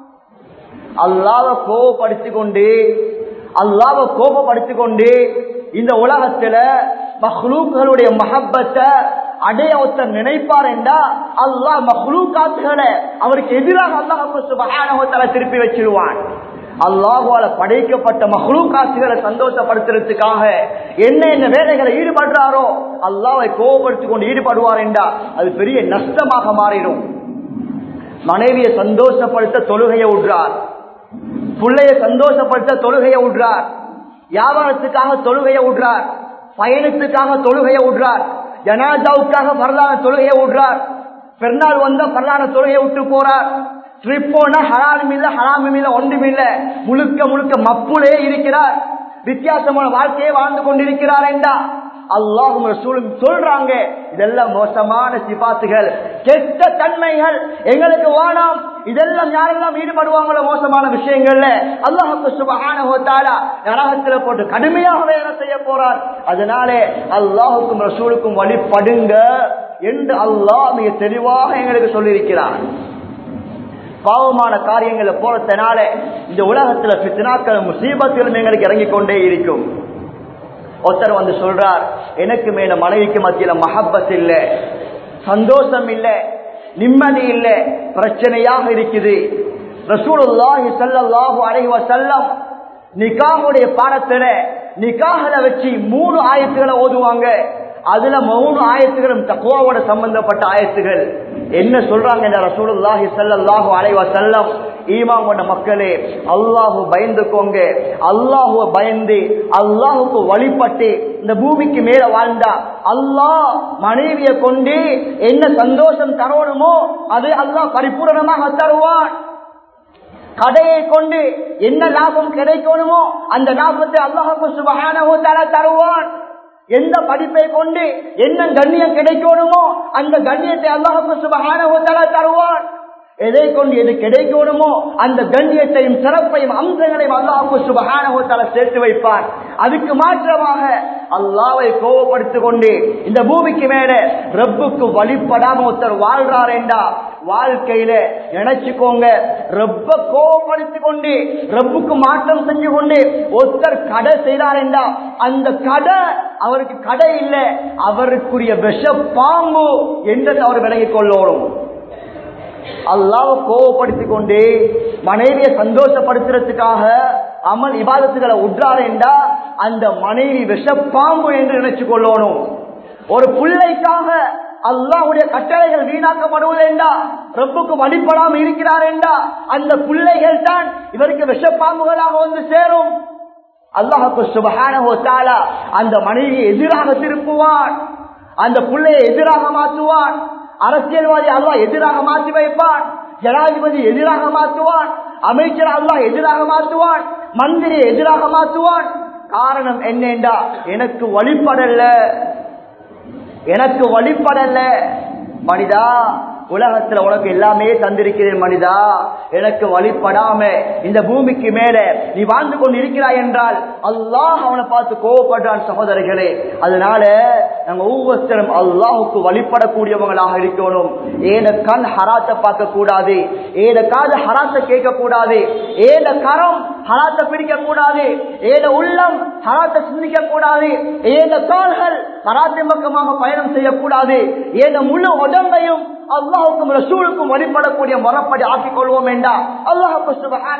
அல்லாவை கோபப்படுத்திக் கொண்டு அல்லாவை கோபப்படுத்திக் கொண்டு இந்த உலகத்துல மஹ்லூக்களுடைய மஹப்பத்தை அடைய ஒருத்தர் நினைப்பார் என்றா அல்லாஹ் மஹ்லூக்காத்துகளை அவருக்கு எதிராக அல்லாஹ் சுபகான திருப்பி வச்சிருவான் அல்லாஹுவால படைக்கப்பட்ட மஹ்லூக்காசுகளை சந்தோஷப்படுத்துறதுக்காக என்ன என்ன வேலைகளை ஈடுபடுறாரோ அல்லாவை கோபப்படுத்திக் கொண்டு ஈடுபடுவார் என்றா அது பெரிய நஷ்டமாக மாறிடும் மனைவியை சந்தோஷப்படுத்த தொழுகையை விடுறார் பிள்ளைய சந்தோஷப்படுத்த தொழுகையை விடுறார் வியாபாரத்துக்காக தொழுகையை விடுறார் பயணத்துக்காக தொழுகையை விடுறார் ஜனாதாவுக்காக வரலான தொழுகையை விடுறார் பெருநாள் வந்த வரலான தொழுகையை விட்டு போறார் ட்ரிப் போனா ஹராலும் இல்ல ஹராமும் இல்ல ஒன்றும் இல்ல முழுக்க முழுக்க மப்புலே இருக்கிறார் வித்தியாசமான வாழ்க்கையை வாழ்ந்து கொண்டிருக்கிறார் என்றா அல்லாஹும் ரசூலும் சொல்றாங்க இதெல்லாம் மோசமான சிபாத்துகள் கெட்ட தன்மைகள் எங்களுக்கு வானாம் இதெல்லாம் யாரெல்லாம் ஈடுபடுவாங்களோ மோசமான விஷயங்கள்ல அல்லாஹுக்கு சுபகான நரகத்துல போட்டு கடுமையாக வேலை செய்ய போறார் அதனாலே அல்லாஹுக்கும் ரசூலுக்கும் வழிபடுங்க என்று அல்லாஹ் மிக தெளிவாக எங்களுக்கு சொல்லியிருக்கிறார் பாவமான காரியங்களை போறதுனால இந்த உலகத்துல பித்தினாக்கள் முசீபத்திலும் எங்களுக்கு இறங்கிக் கொண்டே இருக்கும் ஒருத்தர் வந்து சொல்றார் எனக்கு மேல மனைவிக்கு மத்தியில மஹப்பத் இல்ல சந்தோஷம் இல்ல நிம்மதி இல்ல பிரச்சனையாக இருக்குது ரசூலுல்லாஹி ஸல்லல்லாஹு அலைஹி வஸல்லம் நிகாஹுடைய பாடத்துல நிகாஹல வச்சு மூணு ஆயத்துகளை ஓதுவாங்க அதுல மூணு ஆயத்துகளும் தக்குவாவோட சம்பந்தப்பட்ட ஆயத்துகள் என்ன சொல்றாங்க இந்த ரசூலுல்லாஹி ஸல்லல்லாஹு அலைஹி வஸல்லம் ஈமான் கொண்ட மக்களே அல்லாஹு பயந்துக்கோங்க அல்லாஹுவ பயந்து அல்லாஹுக்கு வழிபட்டு இந்த பூமிக்கு மேல வாழ்ந்தா அல்லாஹ் மனைவியை கொண்டு என்ன சந்தோஷம் தரணுமோ அது அல்லாஹ் பரிபூரணமாக தருவான் கடையை கொண்டு என்ன லாபம் கிடைக்கணுமோ அந்த லாபத்தை அல்லாஹுக்கு சுபகான தருவான் எந்த படிப்பை கொண்டு என்ன கண்ணியம் கிடைக்கணுமோ அந்த கண்ணியத்தை அல்லாஹுக்கு சுபகான தருவான் எதை கொண்டு எது கிடைக்கணுமோ அந்த கண்ணியத்தையும் சிறப்பையும் அம்சங்களையும் அல்லாஹு சுபகான சேர்த்து வைப்பார் அதுக்கு மாற்றமாக அல்லாவை கோபப்படுத்திக் கொண்டு இந்த பூமிக்கு மேல ரப்புக்கு வழிபடாம ஒருத்தர் வாழ்றார் என்றா வாழ்க்கையில நினைச்சுக்கோங்க ரொம்ப கோபப்படுத்திக் கொண்டு ரப்புக்கு மாற்றம் செஞ்சு கொண்டு ஒருத்தர் கடை செய்தார் என்றா அந்த கடை அவருக்கு கடை இல்லை அவருக்குரிய விஷ பாம்பு என்றதை அவர் விலகிக் கொள்ளணும் அல்லாவை கோவப்படுத்திக் கொண்டு மனைவியை சந்தோஷப்படுத்துறதுக்காக அமல் இபாதத்துகளை உட்றார் என்றா அந்த மனைவி விஷப்பாம்பு என்று நினைச்சு கொள்ளணும் ஒரு பிள்ளைக்காக அல்லாவுடைய கட்டளைகள் வீணாக்கப்படுவது என்றா ரப்புக்கு வழிபடாம இருக்கிறார் என்றா அந்த பிள்ளைகள் தான் இவருக்கு விஷப்பாம்புகளாக வந்து சேரும் அல்லாஹுக்கு சுபகான அந்த மனைவியை எதிராக திருப்புவான் அந்த பிள்ளையை எதிராக மாற்றுவான் அரசியல்வாதி அல்லா எதிராக மாற்றி வைப்பான் ஜனாதிபதி எதிராக மாற்றுவான் அமைச்சர் அல்லா எதிராக மாற்றுவான் மந்திரி எதிராக மாற்றுவான் காரணம் என்னென்றா எனக்கு வழிபடல எனக்கு வழிபடல மனிதா உலகத்துல உனக்கு எல்லாமே தந்திருக்கிறேன் மனிதா எனக்கு வழிபடாம இந்த பூமிக்கு மேல நீ வாழ்ந்து கொண்டு இருக்கிறாய் என்றால் அல்லாஹ் அவனை பார்த்து கோவப்படுறான் சகோதரர்களே அதனால நாங்க ஒவ்வொருத்தரும் அல்லாஹுக்கு வழிபடக்கூடியவங்களாக இருக்கணும் ஏத கண் ஹராத்தை பார்க்க கூடாது ஏத காது ஹராத்தை கேட்க கூடாது ஏத கரம் ஹராத்தை பிடிக்க கூடாது ஏத உள்ளம் ஹராத்தை சிந்திக்க கூடாது ஏத கால்கள் ஹராத்தின் பக்கமாக பயணம் செய்யக்கூடாது ஏத முழு உடம்பையும் அல்லாஹுக்கும் ரசூலுக்கும் வழிபடக்கூடிய முறைப்படி ஆக்கிக் கொள்வோம் என்றா அல்லாஹு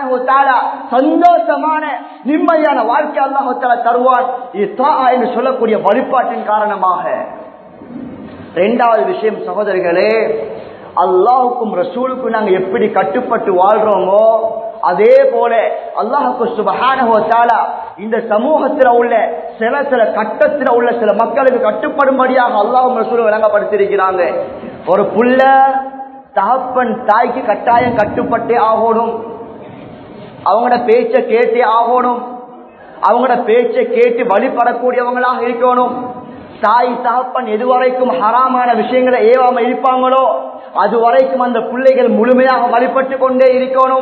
சந்தோஷமான நிம்மதியான வாழ்க்கை அல்லாஹு தருவான் என்று சொல்லக்கூடிய வழிபாட்டின் காரணமாக இரண்டாவது விஷயம் சகோதரிகளே அல்லாஹுக்கும் ரசூலுக்கும் நாங்க எப்படி கட்டுப்பட்டு வாழ்றோமோ அதே போல அல்லாஹுக்கு சுபகான இந்த சமூகத்தில் உள்ள சில சில கட்டத்தில் உள்ள சில மக்களுக்கு கட்டுப்படும்படியாக அல்லாஹும் ரசூலும் விளங்கப்படுத்தியிருக்கிறாங்க ஒரு புள்ள தகப்பன் தாய்க்கு கட்டாயம் கட்டுப்பட்டே ஆகணும் அவங்களோட பேச்ச கேட்டே ஆகணும் அவங்களோட பேச்ச கேட்டு வழிபடக்கூடியவங்களாக இருக்கணும் தாய் தகப்பன் எதுவரைக்கும் ஹராமான விஷயங்களை ஏவாம இருப்பாங்களோ அது வரைக்கும் அந்த பிள்ளைகள் முழுமையாக வழிபட்டு கொண்டே இருக்கணும்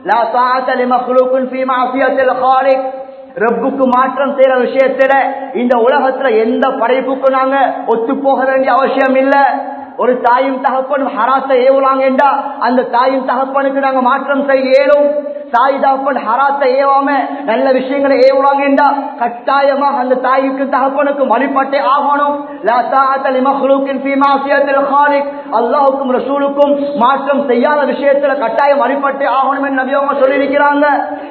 ரப்புக்கு மாற்றம் செய்யற விஷயத்துல இந்த உலகத்துல எந்த படைப்புக்கும் நாங்க ஒத்து போக வேண்டிய அவசியம் இல்லை ஒரு தாயும் தகப்பனும் ஹராத்தை ஏவலாங்கண்டா அந்த தாயும் தகப்பனுக்கு நாங்க மாற்றம் செய்ய இயலும் தாய் தகப்பன் ஹராத்தை ஏவாம நல்ல விஷயங்களை ஏவலாங்கண்டா கட்டாயமாக அந்த தாய்க்கு தகப்பனுக்கு வழிபட்டே ஆகணும் அல்லாஹுக்கும் ரசூலுக்கும் மாற்றம் செய்யாத விஷயத்துல கட்டாயம் வழிபட்டே ஆகணும் என்று நபியவங்க சொல்லியிருக்கிறாங்க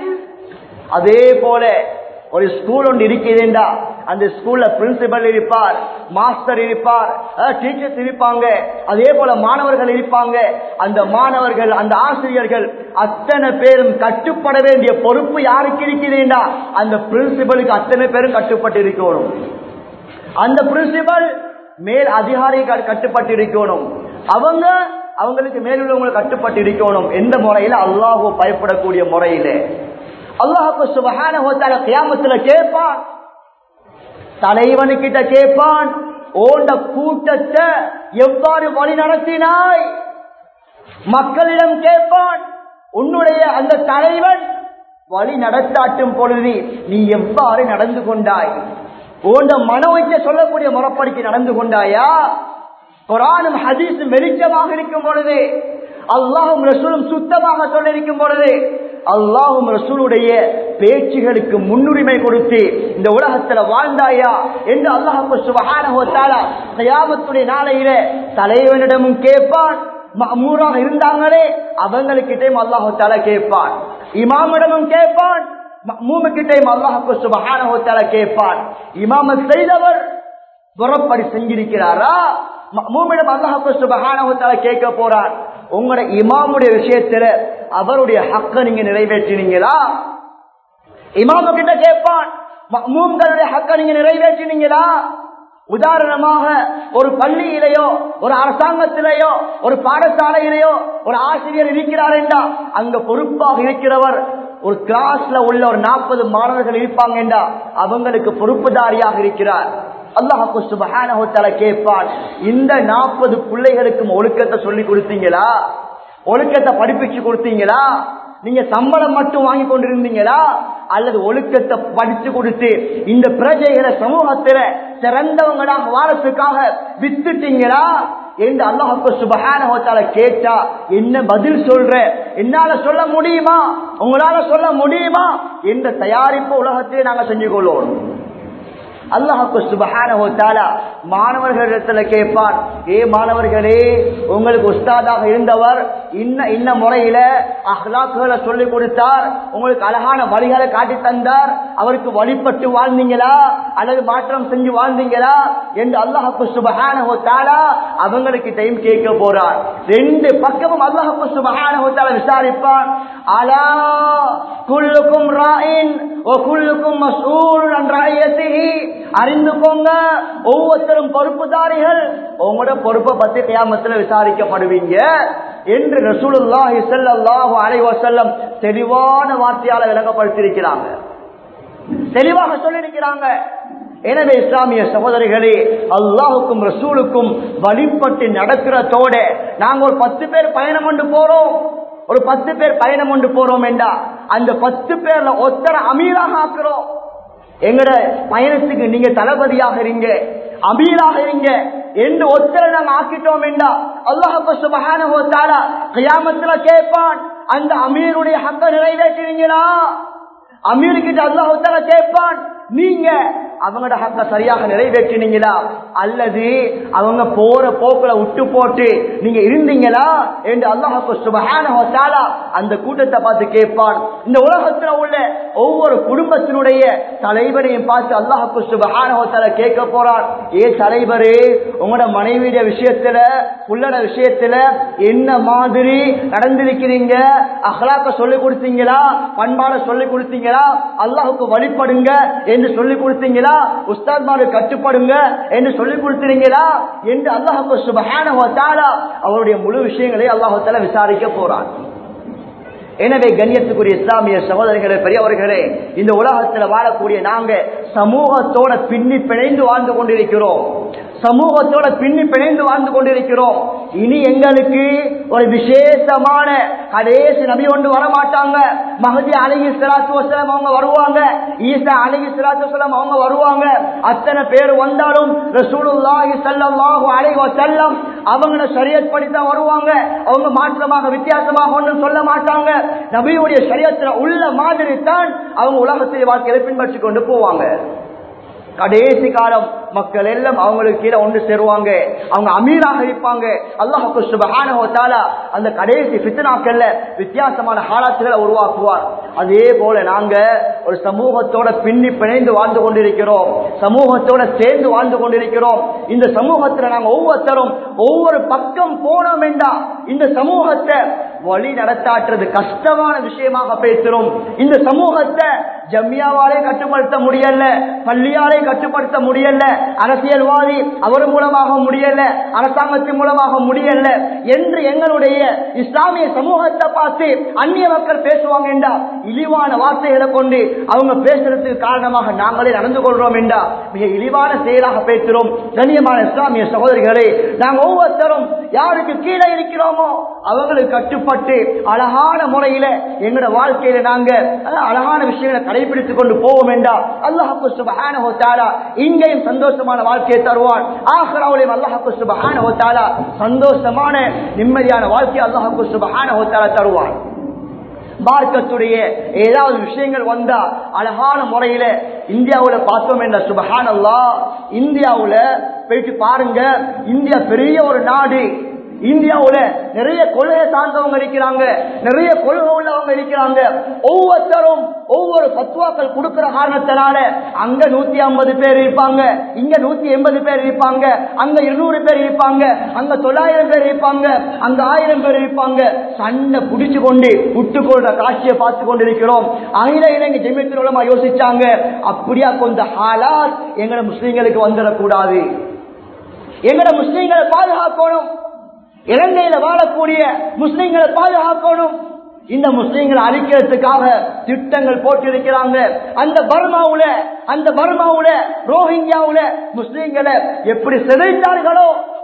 அதே போல ஒரு ஸ்கூல் ஒன்று இருக்கிறேன்டா அந்த ஸ்கூல்ல பிரின்சிபல் இருப்பார் மாஸ்டர் இருப்பார் டீச்சர்ஸ் இருப்பாங்க அதே போல மாணவர்கள் இருப்பாங்க அந்த மாணவர்கள் அந்த ஆசிரியர்கள் அத்தனை பேரும் கட்டுப்பட வேண்டிய பொறுப்பு யாருக்கு இருக்கிறேன்டா அந்த பிரின்சிபலுக்கு அத்தனை பேரும் கட்டுப்பட்டு இருக்கணும் அந்த பிரின்சிபல் மேல் அதிகாரிகள் கட்டுப்பட்டு இருக்கணும் அவங்க அவங்களுக்கு மேலுள்ளவங்களை கட்டுப்பட்டு இருக்கணும் எந்த முறையில அல்லாஹோ பயப்படக்கூடிய முறையில அல்லாஹுக்கு சுபகான கியாமத்துல கேட்பான் தலைவனுக்கிட்ட கேட்பான் ஓண்ட கூட்டத்தை எவ்வாறு வழி நடத்தினாய் மக்களிடம் கேட்பான் உன்னுடைய அந்த தலைவன் வழி நடத்தாட்டும் பொழுது நீ எவ்வாறு நடந்து கொண்டாய் ஓண்ட மன வைக்க சொல்லக்கூடிய முறப்படிக்கு நடந்து கொண்டாயா குரானும் ஹதீஸும் வெளிச்சமாக இருக்கும் பொழுது அல்லாஹும் ரசூலும் சுத்தமாக சொல்லிருக்கும் பொழுது அல்லாஹும் ரசூலுடைய பேச்சுகளுக்கு முன்னுரிமை கொடுத்து இந்த உலகத்துல வாழ்ந்தாயா என்று அல்லாஹு சுபகான கயாமத்துடைய நாளையில தலைவனிடமும் கேட்பான் மமூராக இருந்தாங்களே அவங்களுக்கிட்டையும் அல்லாஹு தால கேட்பான் இமாமிடமும் கேட்பான் மூமுக்கிட்டையும் அல்லாஹு சுபகான கேட்பான் இமாம செய்தவர் புறப்படி செஞ்சிருக்கிறாரா மூமிடம் அல்லாஹு சுபகான கேட்க போறான் உங்களோட இமாமுடைய விஷயத்துல அவருடைய ஹக்க நீங்க நிறைவேற்றினீங்களா இமாம கிட்ட கேட்பான் மூம்களுடைய ஹக்க நீங்க நிறைவேற்றினீங்களா உதாரணமாக ஒரு பள்ளியிலேயோ ஒரு அரசாங்கத்திலேயோ ஒரு பாடசாலையிலேயோ ஒரு ஆசிரியர் இருக்கிறார் என்றா அங்க பொறுப்பாக இருக்கிறவர் ஒரு கிளாஸ்ல உள்ள ஒரு நாற்பது மாணவர்கள் இருப்பாங்க என்றா அவங்களுக்கு பொறுப்புதாரியாக இருக்கிறார் அல்லாஹு சுபஹானஹு கேட்பான் இந்த நாற்பது பிள்ளைகளுக்கும் ஒழுக்கத்தை சொல்லி கொடுத்தீங்களா ஒழுக்கத்தை படிப்பிச்சு கொடுத்தீங்களா நீங்க சம்பளம் மட்டும் வாங்கி கொண்டிருந்தீங்களா அல்லது ஒழுக்கத்தை படிச்சு கொடுத்து இந்த பிரஜைகளை சமூகத்துல சிறந்தவங்களாக வாழத்துக்காக வித்துட்டீங்களா என்று அல்லாஹு சுபஹான கேட்டா என்ன பதில் சொல்ற என்னால சொல்ல முடியுமா உங்களால சொல்ல முடியுமா என்ற தயாரிப்பு உலகத்திலே நாங்க செஞ்சு கொள்வோம் அல்லாஹு சுபஹான மாணவர்களிடத்துல கேட்பான் ஏ மாணவர்களே உங்களுக்கு உஸ்தாதாக இருந்தவர் இன்ன இன்ன முறையில அஹ்லாக்குகளை சொல்லி கொடுத்தார் உங்களுக்கு அழகான வழிகளை காட்டி தந்தார் அவருக்கு வழிபட்டு வாழ்ந்தீங்களா அல்லது மாற்றம் செஞ்சு வாழ்ந்தீங்களா என்று அல்லாஹு சுபஹான அவங்களுக்கு டைம் கேட்க போறார் ரெண்டு பக்கமும் அல்லாஹு சுபஹான விசாரிப்பான் அலா குல்லுக்கும் ராயின் குல்லுக்கும் மசூல் ராயத்திஹி அறிந்து போங்க ஒவ்வொருத்தரும் பொறுப்புதாரிகள் உங்களோட பொறுப்பை பத்தி கியாமத்துல விசாரிக்கப்படுவீங்க என்று ரசூலுல்லாஹி ஸல்லல்லாஹு அலைஹி வஸல்லம் தெளிவான வார்த்தையால விளங்கப்படுத்தியிருக்கிறாங்க தெளிவாக சொல்லியிருக்கிறாங்க எனவே இஸ்லாமிய சகோதரிகளே அல்லாஹுக்கும் ரசூலுக்கும் வழிபட்டு நடக்கிறதோட நாங்க ஒரு பத்து பேர் பயணம் கொண்டு போறோம் ஒரு பத்து பேர் பயணம் கொண்டு போறோம் என்றா அந்த பத்து பேர்ல ஒத்தர அமீராக ஆக்குறோம் எங்கட பயணத்துக்கு நீங்க தளபதியாக இருங்க அமீராக இருங்க என்று ஒத்தரை நாங்க ஆக்கிட்டோம் என்றா அல்லாஹால கியாமத்துல கேட்பான் அந்த அமீருடைய ஹக்க நிறைவேற்றுவீங்களா அமீர்கிட்ட அல்லாஹால கேட்பான் நீங்க அவங்களோட ஹக்க சரியாக நிறைவேற்றினீங்களா அல்லது அவங்க போற போக்குல விட்டு போட்டு நீங்க இருந்தீங்களா என்று அல்லாஹு சுபஹான அந்த கூட்டத்தை பார்த்து கேட்பான் இந்த உலகத்துல உள்ள ஒவ்வொரு குடும்பத்தினுடைய தலைவரையும் பார்த்து அல்லாஹு சுபஹான கேட்க போறான் ஏ தலைவரே உங்களோட மனைவியுடைய விஷயத்துல உள்ளட விஷயத்துல என்ன மாதிரி நடந்திருக்கிறீங்க அஹ்லாக்க சொல்லி கொடுத்தீங்களா பண்பாட சொல்லி கொடுத்தீங்களா அல்லாஹுக்கு வழிபடுங்க என்று சொல்லி கொடுத்தீங்களா உஸ்தாத்மாரு கட்டுப்படுங்க என்று சொல்லி கொடுத்தீங்களா என்று அல்லாஹு சுபஹான அவருடைய முழு விஷயங்களை அல்லாஹால விசாரிக்க போறான் எனவே கண்ணியத்துக்குரிய இஸ்லாமிய சகோதரிகளே பெரியவர்களே இந்த உலகத்துல வாழக்கூடிய நாங்க சமூகத்தோட பின்னி பிணைந்து வாழ்ந்து கொண்டிருக்கிறோம் சமூகத்தோட பின்னி பிணைந்து வாழ்ந்து கொண்டிருக்கிறோம் இனி எங்களுக்கு ஒரு விசேஷமான கடைசி நபி ஒன்று வரமாட்டாங்க மகதி அழகி சிலாத்து வசலம் அவங்க வருவாங்க ஈசா அழகி சிலாத்து வசலம் அவங்க வருவாங்க அத்தனை பேர் வந்தாலும் ரசூலுல்லாஹி ஸல்லல்லாஹு அலைஹி வஸல்லம் அவங்கள ஷரியத் படி தான் வருவாங்க அவங்க மாற்றமாக வித்தியாசமாக ஒன்றும் சொல்ல மாட்டாங்க நபியுடைய ஷரியத்துல உள்ள மாதிரி தான் அவங்க உலகத்தில் வாழ்க்கையில பின்பற்றி கொண்டு போவாங்க கடைசி காலம் மக்கள் எல்லாம் அவங்களுக்கு கீழே ஒன்று சேருவாங்க அவங்க அமீராக இருப்பாங்க அல்லாஹு சுபஹான அந்த கடைசி பித்தனாக்கள்ல வித்தியாசமான ஹாலாத்துகளை உருவாக்குவார் அதே போல நாங்க ஒரு சமூகத்தோட பின்னி பிணைந்து வாழ்ந்து கொண்டிருக்கிறோம் சமூகத்தோட சேர்ந்து வாழ்ந்து கொண்டிருக்கிறோம் இந்த சமூகத்துல நாங்க ஒவ்வொருத்தரும் ஒவ்வொரு பக்கம் போனோம் என்றா இந்த சமூகத்தை வழி நடத்தாற்றுறது கஷ்டமான விஷயமாக பேசுறோம் இந்த சமூகத்தை ஜம்மியாவாலே கட்டுப்படுத்த முடியல பள்ளியாலே கட்டுப்படுத்த முடியல அரசியல்வாதி அவர் மூலமாக முடியல அரசாங்கத்தின் மூலமாக முடியல என்று எங்களுடைய இஸ்லாமிய சமூகத்தை பார்த்து அந்நிய மக்கள் பேசுவாங்க என்றா இழிவான வார்த்தைகளை கொண்டு அவங்க பேசுறதுக்கு காரணமாக நாங்களே நடந்து கொள்றோம் என்றா மிக இழிவான செயலாக பேசுகிறோம் கண்ணியமான இஸ்லாமிய சகோதரிகளே நாங்கள் ஒவ்வொருத்தரும் யாருக்கு கீழே இருக்கிறோமோ அவங்களுக்கு கட்டுப்பட்டு அழகான முறையில எங்களோட வாழ்க்கையில நாங்க அழகான விஷயங்களை கடைபிடித்துக் கொண்டு போவோம் என்றா அல்லாஹு சுபஹானஹு தஆலா இங்கேயும் சந்தோஷமான வாழ்க்கையை தருவான் ஆஹ்ராவிலையும் அல்லாஹு சுபஹானஹு தஆலா சந்தோஷமான நிம்மதியான வாழ்க்கையை அல்லாஹு சுபஹானஹு தஆலா தருவான் மார்க்கத்துடைய ஏதாவது விஷயங்கள் வந்தா அழகான முறையில இந்தியாவுல பார்த்தோம் என்ற சுபஹான் அல்லா இந்தியாவுல போயிட்டு பாருங்க இந்தியா பெரிய ஒரு நாடு இந்தியாவுல நிறைய கொள்கை சார்ந்தவங்க இருக்கிறாங்க நிறைய கொள்கை உள்ளவங்க இருக்கிறாங்க ஒவ்வொருத்தரும் ஒவ்வொரு பத்துவாக்கள் கொடுக்கிற காரணத்தினால அங்க நூத்தி ஐம்பது பேர் இருப்பாங்க இங்க நூத்தி எண்பது பேர் இருப்பாங்க அங்க இருநூறு பேர் இருப்பாங்க அங்க தொள்ளாயிரம் பேர் இருப்பாங்க அங்க ஆயிரம் பேர் இருப்பாங்க சண்டை புடிச்சு கொண்டு விட்டு கொள்ற காட்சியை பார்த்து கொண்டிருக்கிறோம் அகில இலங்கை ஜெமியத்தின் மூலமா யோசிச்சாங்க அப்படியா கொஞ்சம் ஹாலாத் எங்கட முஸ்லீம்களுக்கு வந்துடக்கூடாது எங்கட முஸ்லீம்களை பாதுகாக்கணும் இலங்கையில வாழக்கூடிய முஸ்லிம்களை பாதுகாக்கணும் இந்த முஸ்லிம்களை அழிக்கிறதுக்காக திட்டங்கள் போட்டிருக்கிறாங்க அந்த பர்மாவுல அந்த பர்மாவுல ரோஹிங்கியாவுல முஸ்லிம்களை எப்படி சிதைத்தார்களோ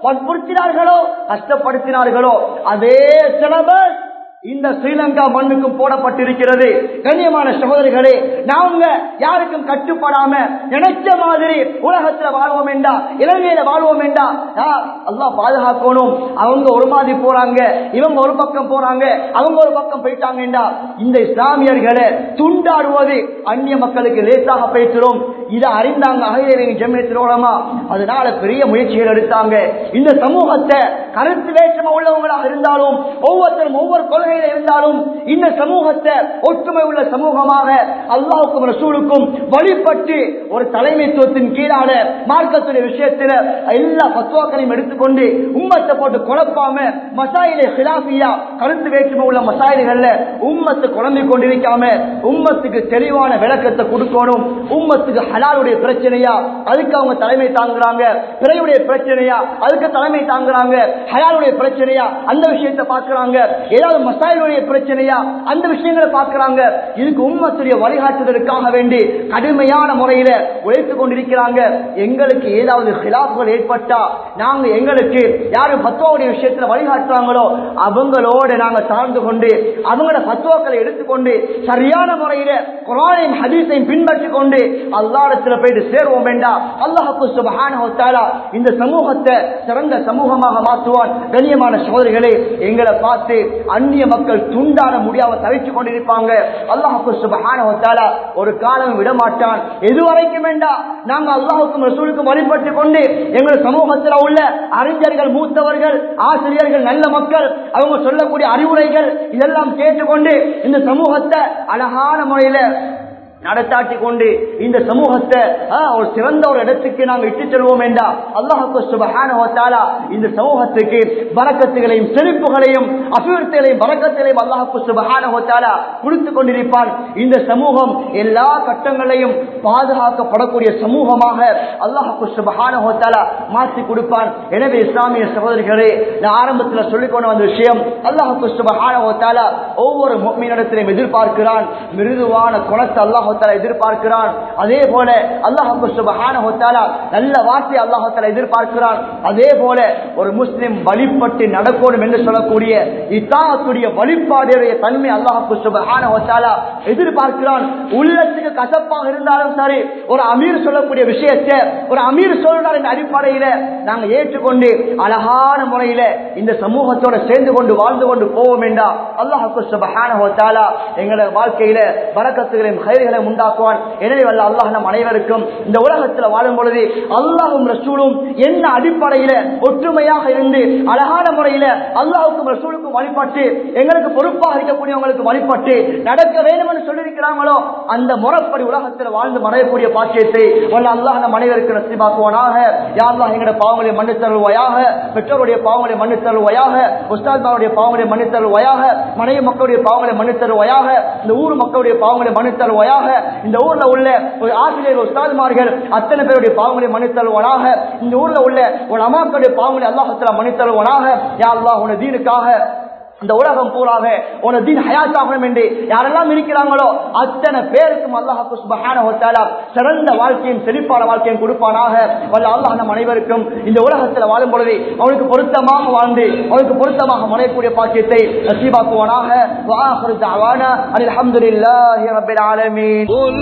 வற்புறுத்தினார்களோ கஷ்டப்படுத்தினார்களோ அதே சிலபஸ் இந்த ஸ்ரீலங்கா மண்ணுக்கும் போடப்பட்டிருக்கிறது கண்ணியமான சகோதரிகளே நாங்க யாருக்கும் கட்டுப்படாம நினைச்ச மாதிரி உலகத்துல வாழ்வோம் என்றா இலங்கையில வாழ்வோம் என்றா அல்லா பாதுகாக்கணும் அவங்க ஒரு மாதிரி போறாங்க இவங்க ஒரு பக்கம் போறாங்க அவங்க ஒரு பக்கம் போயிட்டாங்கடா இந்த இஸ்லாமியர்களை துண்டாடுவது அந்நிய மக்களுக்கு லேசாக பேசுறோம் இதை அறிந்தாங்க அகையவங்க ஜெமியத்திரோடமா அதனால பெரிய முயற்சிகள் எடுத்தாங்க இந்த சமூகத்தை கருத்து வேற்றுமை உள்ளவங்களாக இருந்தாலும் ஒவ்வொருத்தரும் ஒவ்வொரு கொள்கையில இருந்தாலும் இந்த சமூகத்தை ஒற்றுமை உள்ள சமூகமாக அல்லாவுக்கும் ரசூலுக்கும் வழிபட்டு ஒரு தலைமைத்துவத்தின் கீழான மார்க்கத்துடைய விஷயத்துல எல்லா பத்துவாக்களையும் எடுத்துக்கொண்டு உம்மத்தை போட்டு குழப்பாம மசாயிலே ஹிலாபியா கருத்து வேற்றுமை உள்ள மசாயில்கள்ல உம்மத்தை குழம்பிக் கொண்டிருக்காம உம்மத்துக்கு தெளிவான விளக்கத்தை கொடுக்கணும் உம்மத்துக்கு ஹலாலுடைய பிரச்சனையா அதுக்கு அவங்க தலைமை தாங்குறாங்க பிறையுடைய பிரச்சனையா அதுக்கு தலைமை தாங்குறாங்க ஹலாலுடைய பிரச்சனையா அந்த விஷயத்தை பார்க்கறாங்க ஏதாவது மசாயிலுடைய பிரச்சனையா அந்த விஷயங்களை பார்க்கறாங்க இதுக்கு உம்மத்துடைய வழிகாட்டுதலுக்காக வேண்டி கடுமையான முறையில உழைத்துக் கொண்டிருக்கிறாங்க எங்களுக்கு ஏதாவது ஹிலாப்புகள் ஏற்பட்டா நாங்க எங்களுக்கு யாரு பத்துவாவுடைய விஷயத்துல வழிகாட்டுறாங்களோ அவங்களோட நாங்க சார்ந்து கொண்டு அவங்களோட பத்துவாக்களை எடுத்துக்கொண்டு சரியான முறையில குரானையும் ஹதீஸையும் பின்பற்றி கொண்டு அல்லாடத்துல போயிட்டு சேருவோம் வேண்டாம் அல்லாஹு சுபஹானஹு தஆலா இந்த சமூகத்தை சிறந்த சமூகமாக மாற்றுவான் கண்ணியமான சகோதரிகளே எங்களை பார்த்து அந்நிய மக்கள் துண்டாட முடியாம தவிச்சு கொண்டிருப்பாங்க அல்லாஹு சுபஹானஹு தஆலா ஒரு காலம் விட மாட்டான் எது வரைக்கும் வேண்டாம் நாங்க அல்லாஹுக்கும் ரசூலுக்கும் வழிபட்டு கொண்டு எங்கள் சமூகத்தில் உள்ள அறிஞர்கள் மூத்தவர்கள் ஆசிரியர்கள் நல்ல மக்கள் அவங்க சொல்லக்கூடிய அறிவுரைகள் இதெல்லாம் கேட்டுக்கொண்டு இந்த சமூகத்தை அழகான முறையில நடத்தாட்டி கொண்டு இந்த சமூகத்தை ஆ, ஒரு சிறந்த ஒரு இடத்துக்கு நாங்கள் இட்டு செல்வோம் என்றா அல்லாஹு சுபஹானஹு வ தஆலா இந்த சமூகத்துக்கு பரக்கத்துகளையும் செழிப்புகளையும் அபிவிருத்திகளையும் பரக்கத்திலையும் அல்லாஹு சுபஹானஹு வ தஆலா கொடுத்து கொண்டிருப்பான் இந்த சமூகம் எல்லா கட்டங்களையும் பாதுகாக்கப்படக்கூடிய சமூகமாக அல்லாஹு சுபஹானஹு வ தஆலா மாற்றி கொடுப்பான் எனவே இஸ்லாமிய சகோதரிகளே நான் ஆரம்பத்தில் சொல்லிக் கொண்டு வந்த விஷயம் அல்லாஹு சுபஹானஹு வ தஆலா ஒவ்வொரு முஃமினிடத்திலும் எதிர்பார்க்கிறான் மிருதுவான குணத்தை அல்லாஹு தஆலா எதிர்பார்க்கிறான் அதே போல அல்லாஹு சுபஹானஹு வ தஆலா நல்ல வார்த்தை அல்லாஹு தஆலா எதிர்பார்க்கிறான் அதே போல ஒரு முஸ்லிம் வழிபட்டு நடக்கணும் என்று சொல்லக்கூடிய இத்தாத்துடைய வழிபாடுடைய தன்மை அல்லாஹு சுபஹானஹு வ தஆலா எதிர்பார்க்கிறான் உள்ளத்துக்கு கசப்பாக இருந்தாலும் சரி ஒரு அமீர் சொல்லக்கூடிய விஷயத்தை ஒரு அமீர் சொல்றார் என்ற அடிப்படையில நாங்க ஏற்றுக்கொண்டு அழகான முறையில இந்த சமூகத்தோட சேர்ந்து கொண்டு வாழ்ந்து கொண்டு போவோம் என்றா அல்லாஹு சுபஹானஹு வ தஆலா எங்களோட வாழ்க்கையில பரக்கத்துகளையும் கயிறுகளையும் உண்டாக்குவான் எனவே வல்ல அல்லாஹ் நம் அனைவருக்கும் இந்த உலகத்தில் வாழும் பொழுது அல்லாஹும் ரசூலும் என்ன அடிப்படையில ஒற்றுமையாக இருந்து அழகான முறையில அல்லாஹுக்கும் ரசூலுக்கும் வழிபட்டு எங்களுக்கு பொறுப்பாக இருக்கக்கூடியவங்களுக்கு வழிபட்டு நடக்க வேண்டும் என்று சொல்லியிருக்கிறாங்களோ அந்த முறைப்படி உலகத்தில் வாழ்ந்து மறையக்கூடிய பாக்கியத்தை வல்ல அல்லாஹ் நம் அனைவருக்கு நசிபாக்குவானாக யாரெல்லாம் எங்களுடைய பாவங்களை மன்னித் தருவாயாக பெற்றோருடைய பாவங்களை மன்னித் தருவாயாக உஸ்தாத்மாருடைய பாவங்களை மன்னித் தருவாயாக மனைவி மக்களுடைய பாவங்களை மன்னித் தருவாயாக இந்த ஊர் மக்களுடைய பாவங்களை மன்னித் தருவாயாக இந்த ஊர்ல உள்ள ஒரு ஆசிரியர் உஸ்தாதுமார்கள் அத்தனை பேருடைய பாவங்களை மன்னித் தருவானாக இந்த ஊர்ல உள்ள ஒரு அமாக்களுடைய பாவங்களை அல்லாஹத்துல மன்னித் தருவானாக யா அல்லாஹ் உன தீனுக்காக இந்த உலகம் பூராக உன தீன் ஹயாத்தாகணும் என்று யாரெல்லாம் இருக்கிறாங்களோ அத்தனை பேருக்கும் அல்லாஹு சுபஹானஹு வ தஆலா சிறந்த வாழ்க்கையும் செழிப்பான வாழ்க்கையும் கொடுப்பானாக வல்ல அல்லாஹ் நம் அனைவருக்கும் இந்த உலகத்தில் வாழும் பொழுது அவனுக்கு பொருத்தமாக வாழ்ந்து அவனுக்கு பொருத்தமாக முறையக்கூடிய பாக்கியத்தை நசீபாக்குவானாக வாஹிரு தஅவானா அனில் ஹம்துலில்லாஹி ரப்பில் ஆலமீன் قل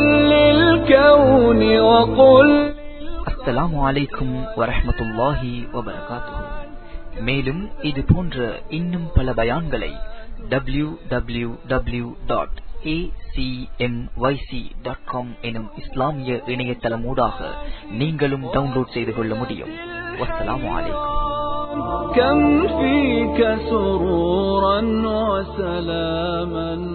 للكون وقل அஸ்ஸலாமு அலைக்கும் வரஹ்மத்துல்லாஹி வபரகாத்துஹு மேலும் இது போன்ற இன்னும் பல பயான்களை W W W dot dot com எனும் இஸ்லாமிய இணையதளம் ஊடாக நீங்களும் டவுன்லோட் செய்து கொள்ள முடியும் வஸ்ஸலாமு அலைக்கும் كم فيك سرورا وسلاما